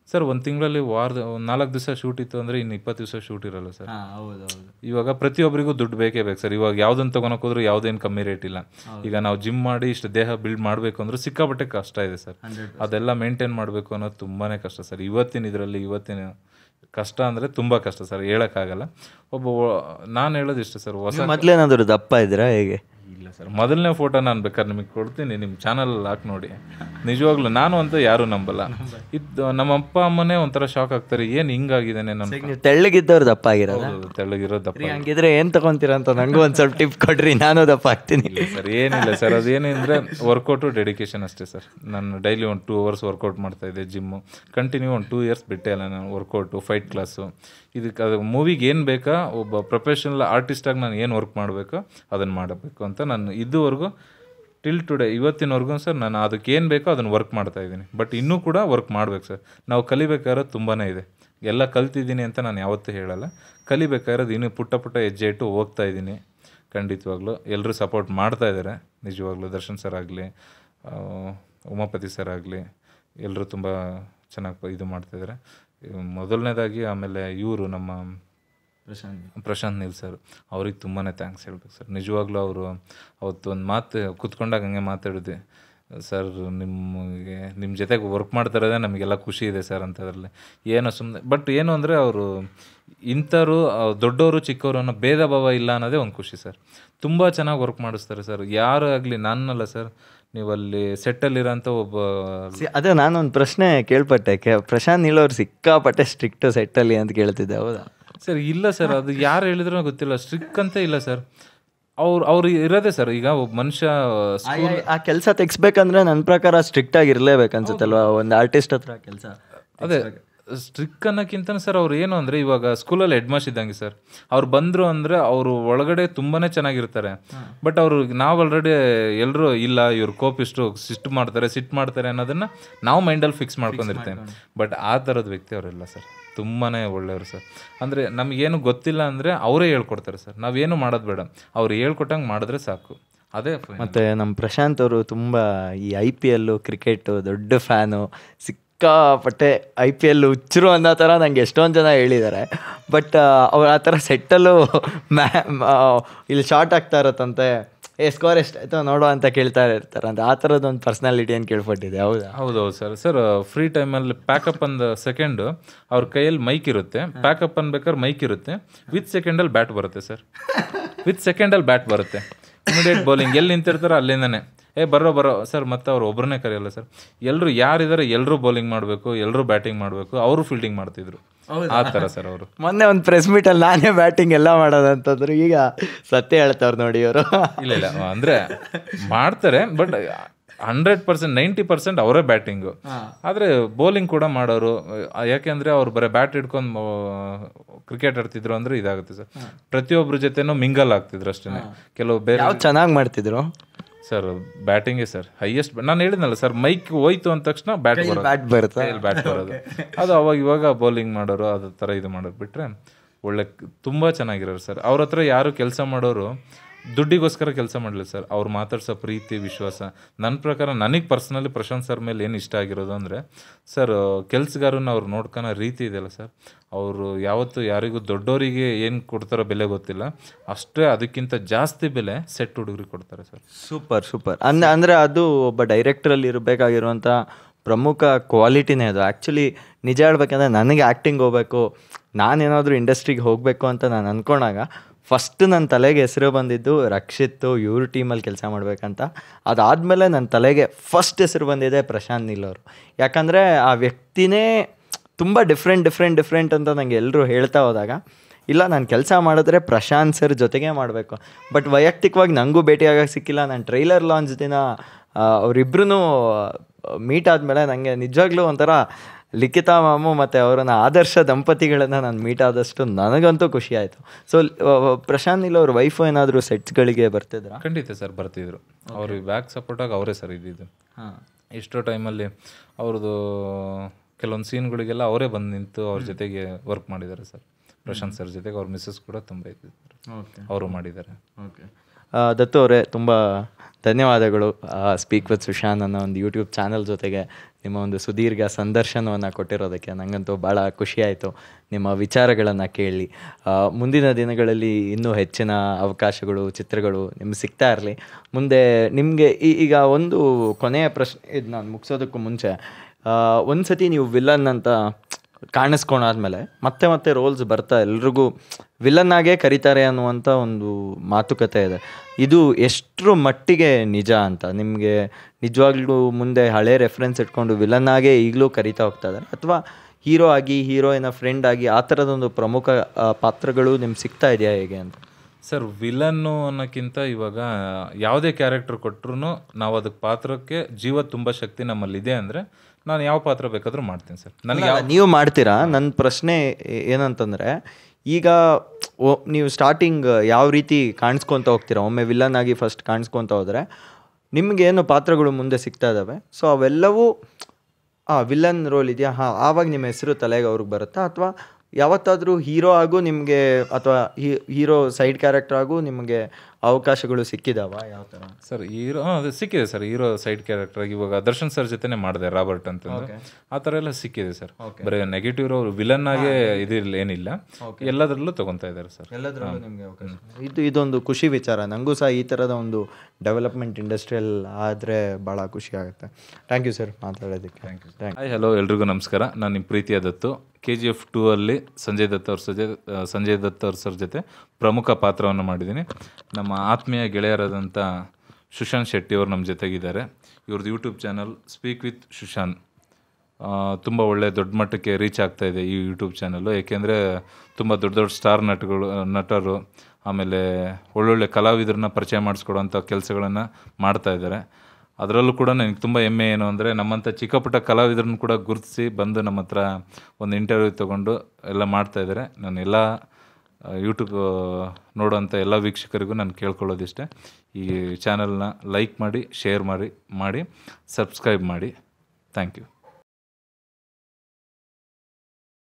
ಸರ್ ಒಂದು ತಿಂಗಳಲ್ಲಿ ವಾರದ ಒಂದು ನಾಲ್ಕು ದಿವಸ ಶೂಟ್ ಇತ್ತು ಅಂದರೆ ಇನ್ನು ಇಪ್ಪತ್ತು ದಿವಸ ಶೂಟ್ ಇರಲ್ಲ ಸರ್ ಹೌದು ಹೌದು ಇವಾಗ ಪ್ರತಿಯೊಬ್ಬರಿಗೂ ದುಡ್ಡು ಬೇಕೇ ಬೇಕು ಸರ್ ಇವಾಗ ಯಾವುದನ್ನು ತೊಗೊಳಕ್ ಹೋದ್ರೂ ಯಾವುದೇನು ಕಮ್ಮಿ ರೇಟ್ ಇಲ್ಲ ಈಗ ನಾವು ಜಿಮ್ ಮಾಡಿ ಇಷ್ಟು ದೇಹ ಬಿಲ್ಡ್ ಮಾಡಬೇಕು ಅಂದ್ರೆ ಸಿಕ್ಕಾಪಟ್ಟೆ ಕಷ್ಟ ಇದೆ ಸರ್ ಅದೆಲ್ಲ ಮೇಂಟೈನ್ ಮಾಡಬೇಕು ಅನ್ನೋದು ತುಂಬಾ ಕಷ್ಟ ಸರ್ ಇವತ್ತಿನ ಇದರಲ್ಲಿ ಇವತ್ತಿನ ಕಷ್ಟ ಅಂದರೆ ತುಂಬ ಕಷ್ಟ ಸರ್ ಹೇಳೋಕ್ಕಾಗಲ್ಲ ಒಬ್ಬ ನಾನು ಹೇಳೋದು ಇಷ್ಟ ಸರ್ ಹೊಸ ಮೊದಲೇನಾದ್ರು ದಪ್ಪ ಇದ್ದೀರಾ ಹೇಗೆ ಇಲ್ಲ ಸರ್ ಮೊದಲನೇ ಫೋಟೋ ನಾನು ಬೇಕಾದ್ರೆ ನಿಮಗೆ ಕೊಡ್ತೀನಿ ನಿಮ್ಮ ಚಾನಲ್ ಹಾಕಿ ನೋಡಿ ನಿಜವಾಗ್ಲೂ ನಾನು ಅಂತ ಯಾರೂ ನಂಬಲ್ಲ ಇದು ನಮ್ಮ ಅಪ್ಪ ಅಮ್ಮನೇ ಒಂಥರ ಶಾಕ್ ಆಗ್ತಾರೆ ಏನು ಹಿಂಗಾಗಿದ್ದಾನೆ ನನ್ನ ನೀವು ತೆಳ್ಳಗಿದ್ದವ್ರು ದಪ್ಪ ಆಗಿರೋದು ಹೌದು, ತೆಳ್ಳಗಿರೋ ದಪ್ಪ ಹಂಗಿದ್ರೆ ಏನ್ ತಗೊಂತೀರಾ ಅಂತ ನಂಗೂ ಒಂದ್ ಸ್ವಲ್ಪ ಟಿಪ್ ಕೊಡ್ರಿ ನಾನು ದಪ್ಪ ಆಗ್ತೀನಿ ಸರ್ ಏನಿಲ್ಲ ಸರ್ ಅದೇನೆಂದರೆ ವರ್ಕೌಟು ಡೆಡಿಕೇಶನ್ ಅಷ್ಟೇ ಸರ್ ನಾನು ಡೈಲಿ ಒಂದು ಟೂ ಅವರ್ಸ್ ವರ್ಕೌಟ್ ಮಾಡ್ತಾ ಇದ್ದೆ ಜಿಮ್ಮು ಕಂಟಿನ್ಯೂ ಒಂದು ಟೂ ಇಯರ್ಸ್ ಬಿಟ್ಟೆ ಇಲ್ಲ ನಾನು ವರ್ಕೌಟು ಫೈಟ್ ಕ್ಲಾಸು ಇದಕ್ಕೆ ಅದು ಮೂವಿಗೆ ಏನು ಬೇಕಾ ಒಬ್ಬ ಪ್ರೊಫೆಷನಲ್ ಆರ್ಟಿಸ್ಟಾಗಿ ನಾನು ಏನು ವರ್ಕ್ ಮಾಡಬೇಕು ಅದನ್ನು ಮಾಡಬೇಕು ಅಂತ ನಾನು ಇದುವರೆಗೂ ಟಿಲ್ ಟುಡೇ ಇವತ್ತಿನವರೆಗೂ ಸರ್ ನಾನು ಅದಕ್ಕೆ ಏನು ಬೇಕೋ ಅದನ್ನು ವರ್ಕ್ ಮಾಡ್ತಾ ಇದ್ದೀನಿ ಬಟ್ ಇನ್ನೂ ಕೂಡ ವರ್ಕ್ ಮಾಡ್ಬೇಕು ಸರ್ ನಾವು ಕಲಿಬೇಕಾಗಿರೋದು ತುಂಬಾ ಇದೆ ಎಲ್ಲ ಕಲ್ತಿದ್ದೀನಿ ಅಂತ ನಾನು ಯಾವತ್ತೂ ಹೇಳಲ್ಲ ಕಲಿಬೇಕಾಗಿರೋದು ಇನ್ನೂ ಪುಟ್ಟ ಪುಟ್ಟ ಹೆಜ್ಜೆ ಇಟ್ಟು ಹೋಗ್ತಾ ಇದ್ದೀನಿ ಖಂಡಿತವಾಗ್ಲೂ ಎಲ್ಲರೂ ಸಪೋರ್ಟ್ ಮಾಡ್ತಾ ಇದ್ದಾರೆ ನಿಜವಾಗ್ಲೂ ದರ್ಶನ್ ಸರ್ ಆಗಲಿ ಉಮಾಪತಿ ಸರ್ ಆಗಲಿ ಎಲ್ಲರೂ ತುಂಬ ಚೆನ್ನಾಗಿ ಇದು ಮಾಡ್ತಾಯಿದ್ದಾರೆ ಮೊದಲನೇದಾಗಿ ಆಮೇಲೆ ಇವರು ನಮ್ಮ ಪ್ರಶಾಂತ್ ನೀಲ್ ಸರ್ ಅವ್ರಿಗೆ ತುಂಬಾ ಥ್ಯಾಂಕ್ಸ್ ಹೇಳ್ಬೇಕು ಸರ್ ನಿಜವಾಗ್ಲೂ ಅವರು ಅವತ್ತು ಒಂದು ಮಾತು ಕುತ್ಕೊಂಡಾಗ ಹಂಗೆ ಮಾತಾಡಿದ್ವಿ ಸರ್ ನಿಮಗೆ ನಿಮ್ಮ ಜೊತೆಗೆ ವರ್ಕ್ ಮಾಡ್ತಿರೋದೇ ನಮಗೆಲ್ಲ ಖುಷಿ ಇದೆ ಸರ್ ಅಂತದ್ರಲ್ಲಿ ಏನೋ ಸುಮ್ಮನೆ ಬಟ್ ಏನು ಅಂದರೆ ಅವರು ಇಂಥವ್ರು ಅವ್ರು ದೊಡ್ಡವರು ಚಿಕ್ಕವರು ಅನ್ನೋ ಭೇದ ಭಾವ ಇಲ್ಲ ಅನ್ನೋದೇ ಒಂದು ಖುಷಿ ಸರ್ ತುಂಬ ಚೆನ್ನಾಗಿ ವರ್ಕ್ ಮಾಡಿಸ್ತಾರೆ ಸರ್ ಯಾರು ಆಗಲಿ ನಾನಲ್ಲ ಸರ್ ನೀವಲ್ಲಿ ಸೆಟ್ಟಲ್ಲಿರೋಂಥ ಒಬ್ಬ ಸಿ- ಅದೇ ನಾನೊಂದು ಪ್ರಶ್ನೆ ಕೇಳ್ಪಟ್ಟೆ ಕೆ- ಪ್ರಶಾಂತ್ ನೀಲ್ ಅವ್ರು ಸಿಕ್ಕಾಪಟ್ಟೆ ಸ್ಟ್ರಿಕ್ಟ್ ಸೆಟ್ಟಲ್ಲಿ ಅಂತ ಕೇಳ್ತಿದ್ದೆ ಹೌದಾ ಸರ್ ಇಲ್ಲ ಸರ್ ಅದು ಯಾರು ಹೇಳಿದ್ರೂ ಗೊತ್ತಿಲ್ಲ ಸ್ಟ್ರಿಕ್ ಅಂತ ಇಲ್ಲ ಸರ್ ಅವ್ರು ಅವ್ರು ಇರೋದೇ ಸರ್ ಈಗ ಒಬ್ಬ ಮನುಷ್ಯ ಆ- ಆ ಕೆಲಸ ತೆಗ್ಸ್ಬೇಕಂದ್ರೆ ನನ್ನ ಪ್ರಕಾರ ಸ್ಟ್ರಿಕ್ಟ್ ಆಗಿ ಇರ್ಲೇಬೇಕು ಅನ್ಸುತ್ತಲ್ವಾ ಒಂದು ಆರ್ಟಿಸ್ಟ್ ಹತ್ರ ಕೆಲಸ ಅದೇ ಸ್ಟ್ರಿಕ್ ಅನ್ನೋಕ್ಕಿಂತ ಸರ್ ಅವ್ರು ಏನು ಅಂದರೆ ಇವಾಗ ಸ್ಕೂಲಲ್ಲಿ ಹೆಡ್ ಮಾಸ್ಟರ್ ಇದ್ದಂಗೆ ಸರ್ ಅವ್ರು ಬಂದರು ಅಂದರೆ ಅವರು ಒಳಗಡೆ ತುಂಬಾ ಚೆನ್ನಾಗಿರ್ತಾರೆ ಬಟ್ ಅವರು ನಾವು ಆಲ್ರೆಡಿ ಎಲ್ಲರೂ ಇಲ್ಲ ಇವ್ರು ಕೋಪಿಷ್ಟು ಸಿಟ್ಟು ಮಾಡ್ತಾರೆ ಸಿಟ್ಟು ಮಾಡ್ತಾರೆ ಅನ್ನೋದನ್ನು ನಾವು ಮೈಂಡಲ್ಲಿ ಫಿಕ್ಸ್ ಮಾಡ್ಕೊಂಡಿರ್ತೇವೆ ಬಟ್ ಆ ಥರದ ವ್ಯಕ್ತಿ ಅವರೆಲ್ಲ ಸರ್ ತುಂಬಾ ಒಳ್ಳೆಯವರು ಸರ್ ಅಂದರೆ ನಮಗೇನು ಗೊತ್ತಿಲ್ಲ ಅಂದರೆ ಅವರೇ ಹೇಳ್ಕೊಡ್ತಾರೆ ಸರ್ ನಾವೇನು ಮಾಡೋದು ಬೇಡ ಅವ್ರು ಹೇಳ್ಕೊಟ್ಟಂಗೆ ಮಾಡಿದ್ರೆ ಸಾಕು ಅದೇ final. ಮತ್ತೆ ನಮ್ಮ ಪ್ರಶಾಂತ್ ಅವರು ತುಂಬ ಈ ಐ ಪಿ ಎಲ್ಲು ಕ್ರಿಕೆಟು ದೊಡ್ಡ ಫ್ಯಾನು ಸಿಕ್ಕಾಪಟ್ಟೆ ಐ ಪಿ ಎಲ್ ಹುಚ್ಚರು ಅನ್ನೋ ಥರ ನಂಗೆ ಎಷ್ಟೊಂದು ಜನ ಹೇಳಿದ್ದಾರೆ ಬಟ್ ಅವ್ರು ಆ ಥರ ಸೆಟ್ಟಲ್ಲೂ ಮ್ಯಾ ಇಲ್ಲಿ ಶಾರ್ಟ್ ಆಗ್ತಾ ಇರತ್ತಂತೆ ಏ ಸ್ಕೋರ್ ಎಷ್ಟಾಯ್ತು ನೋಡು ಅಂತ ಕೇಳ್ತಾ ಇರ್ತಾರಂತೆ ಆ ಥರದ್ದು ಒಂದು ಪರ್ಸ್ನಾಲಿಟಿ ಅಂತ ಕೇಳ್ಪಟ್ಟಿದೆ ಹೌದಾ ಹೌದೌದು ಸರ್ ಸರ್ ಫ್ರೀ ಟೈಮಲ್ಲಿ ಪ್ಯಾಕಪ್ ಅಂದ ಸೆಕೆಂಡು ಅವ್ರ ಕೈಯಲ್ಲಿ ಮೈಕ್ ಇರುತ್ತೆ ಪ್ಯಾಕಪ್ ಅನ್ಬೇಕಾದ್ರೆ ಮೈಕ್ ಇರುತ್ತೆ ವಿತ್ ಸೆಕೆಂಡಲ್ಲಿ ಬ್ಯಾಟ್ ಬರುತ್ತೆ ಸರ್ ವಿತ್ ಸೆಕೆಂಡಲ್ಲಿ ಬ್ಯಾಟ್ ಬರುತ್ತೆ ಇಮಿಡಿಯೇಟ್ ಬೌಲಿಂಗ್ ಎಲ್ಲಿ ನಿಂತಿರ್ತಾರೋ ಅಲ್ಲಿಂದನೇ ಏ ಬರೋ ಬರೋ ಸರ್ ಮತ್ತೆ ಅವ್ರು ಒಬ್ಬರನ್ನೇ ಕರೆಯಲ್ಲ ಸರ್ ಎಲ್ಲರೂ ಯಾರಿದ್ದಾರೆ ಎಲ್ಲರೂ ಬೌಲಿಂಗ್ ಮಾಡಬೇಕು ಎಲ್ಲರೂ ಬ್ಯಾಟಿಂಗ್ ಮಾಡಬೇಕು ಅವರು ಫೀಲ್ಡಿಂಗ್ ಮಾಡ್ತಿದ್ರು ಆ ಥರ ಸರ್ ಅವರು ಮೊನ್ನೆ ಒಂದು ಪ್ರೆಸ್ ಮೀಟಲ್ಲಿ ನಾನೇ ಬ್ಯಾಟಿಂಗ್ ಎಲ್ಲ ಮಾಡೋದಂತಂದ್ರು ಈಗ ಸತ್ಯ ಹೇಳ್ತಾವ್ರು ನೋಡಿ ಅವರು ಇಲ್ಲ ಇಲ್ಲ ಅಂದರೆ ಮಾಡ್ತಾರೆ but hundred percent ninety percent ಅವರೇ ಬ್ಯಾಟಿಂಗು ಆದರೆ ಬೌಲಿಂಗ್ ಕೂಡ ಮಾಡೋರು ಆ, ಯಾಕೆಂದ್ರೆ ಅವ್ರು ಬರೀ ಬ್ಯಾಟ್ ಹಿಡ್ಕೊಂಡು ಕ್ರಿಕೆಟ್ ಆಡ್ತಿದ್ರು ಅಂದ್ರೆ ಇದಾಗುತ್ತೆ ಸರ್ ಪ್ರತಿಯೊಬ್ಬರ ಜೊತೆನೂ ಮಿಂಗಲ್ ಆಗ್ತಿದ್ರು ಅಷ್ಟೇ ಕೆಲವು ಬೇರೆ ಯಾವ ಚೆನ್ನಾಗಿ ಮಾಡ್ತಿದ್ರು ಸರ್ ಬ್ಯಾಟಿಂಗೇ ಸರ್ ಹೈಯೆಸ್ಟ್ ನಾನು ಹೇಳಿದ್ನಲ್ಲ ಸರ್ ಮೈಕ್ ಹೋಯ್ತು ಅಂದ ತಕ್ಷಣ ಬ್ಯಾಟ್ ಬರೋದು ಬ್ಯಾಟ್ ಬರುತ್ತಾ ಬ್ಯಾಟ್ ಬರೋದು ಅದು ಅವಾಗ ಇವಾಗ ಬೌಲಿಂಗ್ ಮಾಡೋರು ಅದ ಥರ ಇದು ಮಾಡೋದು ಬಿಟ್ರೆ ಒಳ್ಳೆ ತುಂಬ ಚೆನ್ನಾಗಿರೋರು ಸರ್ ಅವ್ರ ಹತ್ರ ಯಾರು ಕೆಲಸ ಮಾಡೋರು ದುಡ್ಡಿಗೋಸ್ಕರ ಕೆಲಸ ಮಾಡಲಿಲ್ಲ ಸರ್ ಅವ್ರು ಮಾತಾಡ್ಸೋ ಪ್ರೀತಿ ವಿಶ್ವಾಸ ನನ್ನ ಪ್ರಕಾರ ನನಗೆ ಪರ್ಸ್ನಲಿ ಪ್ರಶಾಂತ್ ಸರ್ ಮೇಲೆ ಏನು ಇಷ್ಟ ಆಗಿರೋದು ಅಂದರೆ ಸರ್ ಕೆಲ್ಸಗಾರನ್ನ ಅವ್ರು ನೋಡ್ಕೊಳೋ ರೀತಿ ಇದೆಯಲ್ಲ ಸರ್ ಅವರು ಯಾವತ್ತು ಯಾರಿಗೂ ದೊಡ್ಡವರಿಗೆ ಏನು ಕೊಡ್ತಾರೋ ಬೆಲೆ ಗೊತ್ತಿಲ್ಲ ಅಷ್ಟೇ ಅದಕ್ಕಿಂತ ಜಾಸ್ತಿ ಬೆಲೆ ಸೆಟ್ ಹುಡುಗರಿಗೆ ಕೊಡ್ತಾರೆ ಸರ್ ಸೂಪರ್ ಸೂಪರ್ ಅಂದ ಅಂದರೆ ಅದು ಒಬ್ಬ ಡೈರೆಕ್ಟ್ರಲ್ಲಿ ಇರಬೇಕಾಗಿರುವಂಥ ಪ್ರಮುಖ ಕ್ವಾಲಿಟಿನೇ ಅದು ಆ್ಯಕ್ಚುಲಿ ನಿಜ ಹೇಳ್ಬೇಕಂದ್ರೆ ನನಗೆ ಆ್ಯಕ್ಟಿಂಗ್ ಹೋಗಬೇಕು ನಾನೇನಾದರೂ ಇಂಡಸ್ಟ್ರಿಗೆ ಹೋಗಬೇಕು ಅಂತ ನಾನು ಅಂದ್ಕೊಂಡಾಗ ಫಸ್ಟ್ ನನ್ನ ತಲೆಗೆ ಹೆಸರು ಬಂದಿದ್ದು ರಕ್ಷಿತ್ತು ಇವ್ರ ಟೀಮಲ್ಲಿ ಕೆಲಸ ಮಾಡಬೇಕಂತ ಅದಾದಮೇಲೆ ನನ್ನ ತಲೆಗೆ ಫಸ್ಟ್ ಹೆಸರು ಬಂದಿದೆ ಪ್ರಶಾಂತ್ ನೀಲ್ ಅವರು ಯಾಕಂದರೆ ಆ ವ್ಯಕ್ತಿನೇ ತುಂಬ ಡಿಫ್ರೆಂಟ್ ಡಿಫ್ರೆಂಟ್ ಡಿಫ್ರೆಂಟ್ ಅಂತ ನನಗೆ ಎಲ್ಲರೂ ಹೇಳ್ತಾ ಹೋದಾಗ ಇಲ್ಲ ನಾನು ಕೆಲಸ ಮಾಡಿದ್ರೆ ಪ್ರಶಾಂತ್ ಸರ್ ಜೊತೆಗೆ ಮಾಡಬೇಕು ಬಟ್ ವೈಯಕ್ತಿಕವಾಗಿ ನನಗೂ ಭೇಟಿಯಾಗಕ್ಕೆ ಸಿಕ್ಕಿಲ್ಲ ನಾನು ಟ್ರೈಲರ್ ಲಾಂಚ್ ದಿನ ಅವರಿಬ್ಬರೂ ಮೀಟ್ ಆದಮೇಲೆ ನನಗೆ ನಿಜವಾಗ್ಲೂ ಒಂಥರ ಲಿಖಿತಾ ಮಾಮು ಮತ್ತು ಅವರನ್ನ ಆದರ್ಶ ದಂಪತಿಗಳನ್ನು ನಾನು ಮೀಟ್ ಆದಷ್ಟು ನನಗಂತೂ ಖುಷಿ ಆಯಿತು ಸೊ ಪ್ರಶಾಂತ್ ನೀಲ್ ಅವ್ರ ವೈಫು ಏನಾದರೂ ಸೆಟ್ಸ್ಗಳಿಗೆ ಬರ್ತಿದ್ರಾ ಖಂಡಿತ ಸರ್ ಬರ್ತಿದ್ರು ಅವ್ರಿಗೆ ಬ್ಯಾಕ್ ಸಪೋರ್ಟಾಗಿ ಅವರೇ ಸರ್ ಇದ್ದಿದ್ದು ಹಾಂ ಎಷ್ಟೋ ಟೈಮಲ್ಲಿ ಅವ್ರದ್ದು ಕೆಲವೊಂದು ಸೀನ್ಗಳಿಗೆಲ್ಲ ಅವರೇ ಬಂದು ನಿಂತು ಅವ್ರ ಜೊತೆಗೆ ವರ್ಕ್ ಮಾಡಿದ್ದಾರೆ ಸರ್ ಪ್ರಶಾಂತ್ ಸರ್ ಜೊತೆಗೆ ಅವ್ರ ಮಿಸ್ಸಸ್ ಕೂಡ ತುಂಬ ಇದ್ದಿದ್ರು ಓಕೆ ಅವರು ಮಾಡಿದ್ದಾರೆ ಓಕೆ ಆ, ದತ್ತು ಅವರೇ ತುಂಬ ಧನ್ಯವಾದಗಳು ಸ್ಪೀಕ್ ವಿತ್ ಸುಶಾನ್ ಅನ್ನೋ ಒಂದು ಯೂಟ್ಯೂಬ್ ಚಾನಲ್ ಜೊತೆಗೆ ನಿಮ್ಮ ಒಂದು ಸುದೀರ್ಘ ಸಂದರ್ಶನವನ್ನು ಕೊಟ್ಟಿರೋದಕ್ಕೆ ನನಗಂತೂ ಭಾಳ ಖುಷಿಯಾಯಿತು ನಿಮ್ಮ ವಿಚಾರಗಳನ್ನು ಕೇಳಿ ಆ, ಮುಂದಿನ ದಿನಗಳಲ್ಲಿ ಇನ್ನೂ ಹೆಚ್ಚಿನ ಅವಕಾಶಗಳು ಚಿತ್ರಗಳು ನಿಮ್ಗೆ ಸಿಗ್ತಾ ಇರಲಿ ಮುಂದೆ ನಿಮಗೆ ಈಗ ಒಂದು ಕೊನೆಯ ಪ್ರಶ್ನೆ ಇದು ನಾನು ಮುಗಿಸೋದಕ್ಕೂ ಮುಂಚೆ ಒಂದು ಸತಿ ನೀವು ವಿಲನ್ ಅಂತ ಕಾಣಿಸ್ಕೊಂಡಾದ್ಮೇಲೆ ಮತ್ತೆ ಮತ್ತೆ ರೋಲ್ಸ್ ಬರ್ತಾ ಎಲ್ರಿಗೂ ವಿಲನ್ ಆಗೇ ಕರೀತಾರೆ ಅನ್ನುವಂಥ ಒಂದು ಮಾತುಕತೆ ಇದೆ ಇದು ಎಷ್ಟರ ಮಟ್ಟಿಗೆ ನಿಜ ಅಂತ ನಿಮಗೆ ನಿಜವಾಗ್ಲೂ ಮುಂದೆ ಹಳೆ ರೆಫರೆನ್ಸ್ ಇಟ್ಕೊಂಡು ವಿಲನ್ ಆಗೇ ಈಗಲೂ ಕರಿತಾ ಹೋಗ್ತಾ ಇದ್ದಾರೆ ಅಥವಾ ಹೀರೋ ಆಗಿ ಹೀರೋಯಿನ ಫ್ರೆಂಡ್ ಆಗಿ ಆ ಥರದೊಂದು ಪ್ರಮುಖ ಆ, ಪಾತ್ರಗಳು ನಿಮ್ಗೆ ಸಿಗ್ತಾ ಇದೆಯಾ ಹೇಗೆ ಅಂತ ಸರ್ ವಿಲನ್ನು ಅನ್ನೋಕ್ಕಿಂತ ಇವಾಗ ಯಾವುದೇ ಕ್ಯಾರೆಕ್ಟರ್ ಕೊಟ್ಟರು ನಾವು ಅದಕ್ಕೆ ಪಾತ್ರಕ್ಕೆ ಜೀವ ತುಂಬ ಶಕ್ತಿ ನಮ್ಮಲ್ಲಿದೆ ಅಂದರೆ ನಾನು ಯಾವ ಪಾತ್ರ ಬೇಕಾದರೂ ಮಾಡ್ತೀನಿ ಸರ್ ನನಗೆ ಅಲ್ಲ, ನೀವು ಮಾಡ್ತೀರಾ ನನ್ನ ಪ್ರಶ್ನೆ ಏ- ಏನಂತಂದ್ರೆ ಈಗ ಓ- ನೀವು ಸ್ಟಾರ್ಟಿಂಗ್ ಯಾವ ರೀತಿ ಕಾಣಿಸ್ಕೊತ ಹೋಗ್ತೀರಾ ಒಮ್ಮೆ ವಿಲನ್ ಆಗಿ ಫಸ್ಟ್ ಕಾಣಿಸ್ಕೊತ ಹೋದರೆ ನಿಮಗೇನು ಪಾತ್ರಗಳು ಮುಂದೆ ಸಿಗ್ತಾ ಇದ್ದಾವೆ ಸೊ ಅವೆಲ್ಲವೂ ಆ ವಿಲನ್ ರೋಲ್ ಇದೆಯಾ ಹಾಂ ಆವಾಗ ನಿಮ್ಮ ಹೆಸರು ತಲೆಗೆ ಅವ್ರಿಗೆ ಬರುತ್ತಾ ಅಥವಾ ಯಾವತ್ತಾದರೂ ಹೀರೋ ಆಗು ನಿಮಗೆ ಅಥವಾ ಹೀರೋ ಸೈಡ್ ಕ್ಯಾರೆಕ್ಟರ್ ಆಗು ನಿಮಗೆ ಅವಕಾಶಗಳು ಸಿಕ್ಕಿದಾವ ಯಾವ ಥರ ಸರ್ ಹೀರೋ ಹಾಂ ಅದು ಸಿಕ್ಕಿದೆ ಸರ್ ಹೀರೋ ಸೈಡ್ ಕ್ಯಾರೆಕ್ಟರ್ ಆಗಿ ಇವಾಗ ದರ್ಶನ್ ಸರ್ ಜೊತೆನೇ ಮಾಡಿದೆ ರಾಬರ್ಟ್ ಅಂತಂದು ಆ ಥರ ಎಲ್ಲ ಸಿಕ್ಕಿದೆ ಸರ್ ಬರೀ ನೆಗೆಟಿವ್ ರೋಲ್ ವಿಲನ್ ಆಗೇ ಇದಿಲ್ಲ ಏನಿಲ್ಲ ಎಲ್ಲದರಲ್ಲೂ ತಗೊಂತಾ ಇದ್ದಾರೆ ಸರ್ ಎಲ್ಲದರಲ್ಲೂ ನಿಮಗೆ ಅವಕಾಶ ಇದು ಇದೊಂದು ಖುಷಿ ವಿಚಾರ ನನಗೂ ಸಹ ಈ ಥರದ ಒಂದು ಡೆವಲಪ್ಮೆಂಟ್ ಇಂಡಸ್ಟ್ರಿಯಲ್ ಆದರೆ ಭಾಳ ಖುಷಿ ಆಗುತ್ತೆ ಥ್ಯಾಂಕ್ ಯು ಸರ್ ಮಾತಾಡೋದಕ್ಕೆ thank you thank hi hello ಎಲ್ರಿಗೂ ನಮಸ್ಕಾರ ನಾನು ನಿಮ್ಮ ಪ್ರೀತಿಯ ದತ್ತು ಕೆ ಜಿ ಎಫ್ ಟೂ ಅಲ್ಲಿ ಸಂಜಯ್ ದತ್ ಅವ್ರ ಸಜೆ ಆ, ಸಂಜಯ್ ದತ್ ಅವ್ರ ಸರ್ ಜೊತೆ ಪ್ರಮುಖ ಪಾತ್ರವನ್ನು ಮಾಡಿದ್ದೀನಿ ನಮ್ಮ ಆತ್ಮೀಯ ಗೆಳೆಯರಾದಂಥ ಸುಶಾಂತ್ ಶೆಟ್ಟಿ ಅವರು ನಮ್ಮ ಜೊತೆಗಿದ್ದಾರೆ ಇವ್ರದ್ದು YouTube channel speak with Sushant ತುಂಬ ಒಳ್ಳೆ ದೊಡ್ಡ ಮಟ್ಟಕ್ಕೆ ರೀಚ್ ಆಗ್ತಾ ಇದೆ ಈ ಯೂಟ್ಯೂಬ್ ಚಾನಲ್ಲು ಏಕೆಂದರೆ ತುಂಬ ದೊಡ್ಡ ದೊಡ್ಡ ಸ್ಟಾರ್ ನಟಗಳು ನಟರು ಆಮೇಲೆ ಒಳ್ಳೊಳ್ಳೆ ಕಲಾವಿದರನ್ನ ಪರಿಚಯ ಮಾಡಿಸ್ಕೊಡುವಂಥ ಕೆಲಸಗಳನ್ನು ಮಾಡ್ತಾ ಇದ್ದಾರೆ ಅದರಲ್ಲೂ ಕೂಡ ನನಗೆ ತುಂಬ ಹೆಮ್ಮೆ ಏನು ಅಂದರೆ ನಮ್ಮಂಥ ಚಿಕ್ಕ ಪುಟ್ಟ ಕಲಾವಿದರನ್ನು ಕೂಡ ಗುರುತಿಸಿ ಬಂದು ನಮ್ಮ ಹತ್ರ ಒಂದು ಇಂಟರ್ವ್ಯೂ ತೊಗೊಂಡು ಎಲ್ಲ ಮಾಡ್ತಾ ಇದ್ದಾರೆ ನಾನು ಎಲ್ಲ ಯೂಟ್ಯೂಬ್ ನೋಡೋಂಥ ಎಲ್ಲ ವೀಕ್ಷಕರಿಗೂ ನಾನು ಕೇಳ್ಕೊಳ್ಳೋದಿಷ್ಟೇ ಈ ಚಾನಲ್ನ ಲೈಕ್ ಮಾಡಿ ಶೇರ್ ಮಾಡಿ ಮಾಡಿ ಸಬ್ಸ್ಕ್ರೈಬ್ ಮಾಡಿ ಥ್ಯಾಂಕ್ ಯು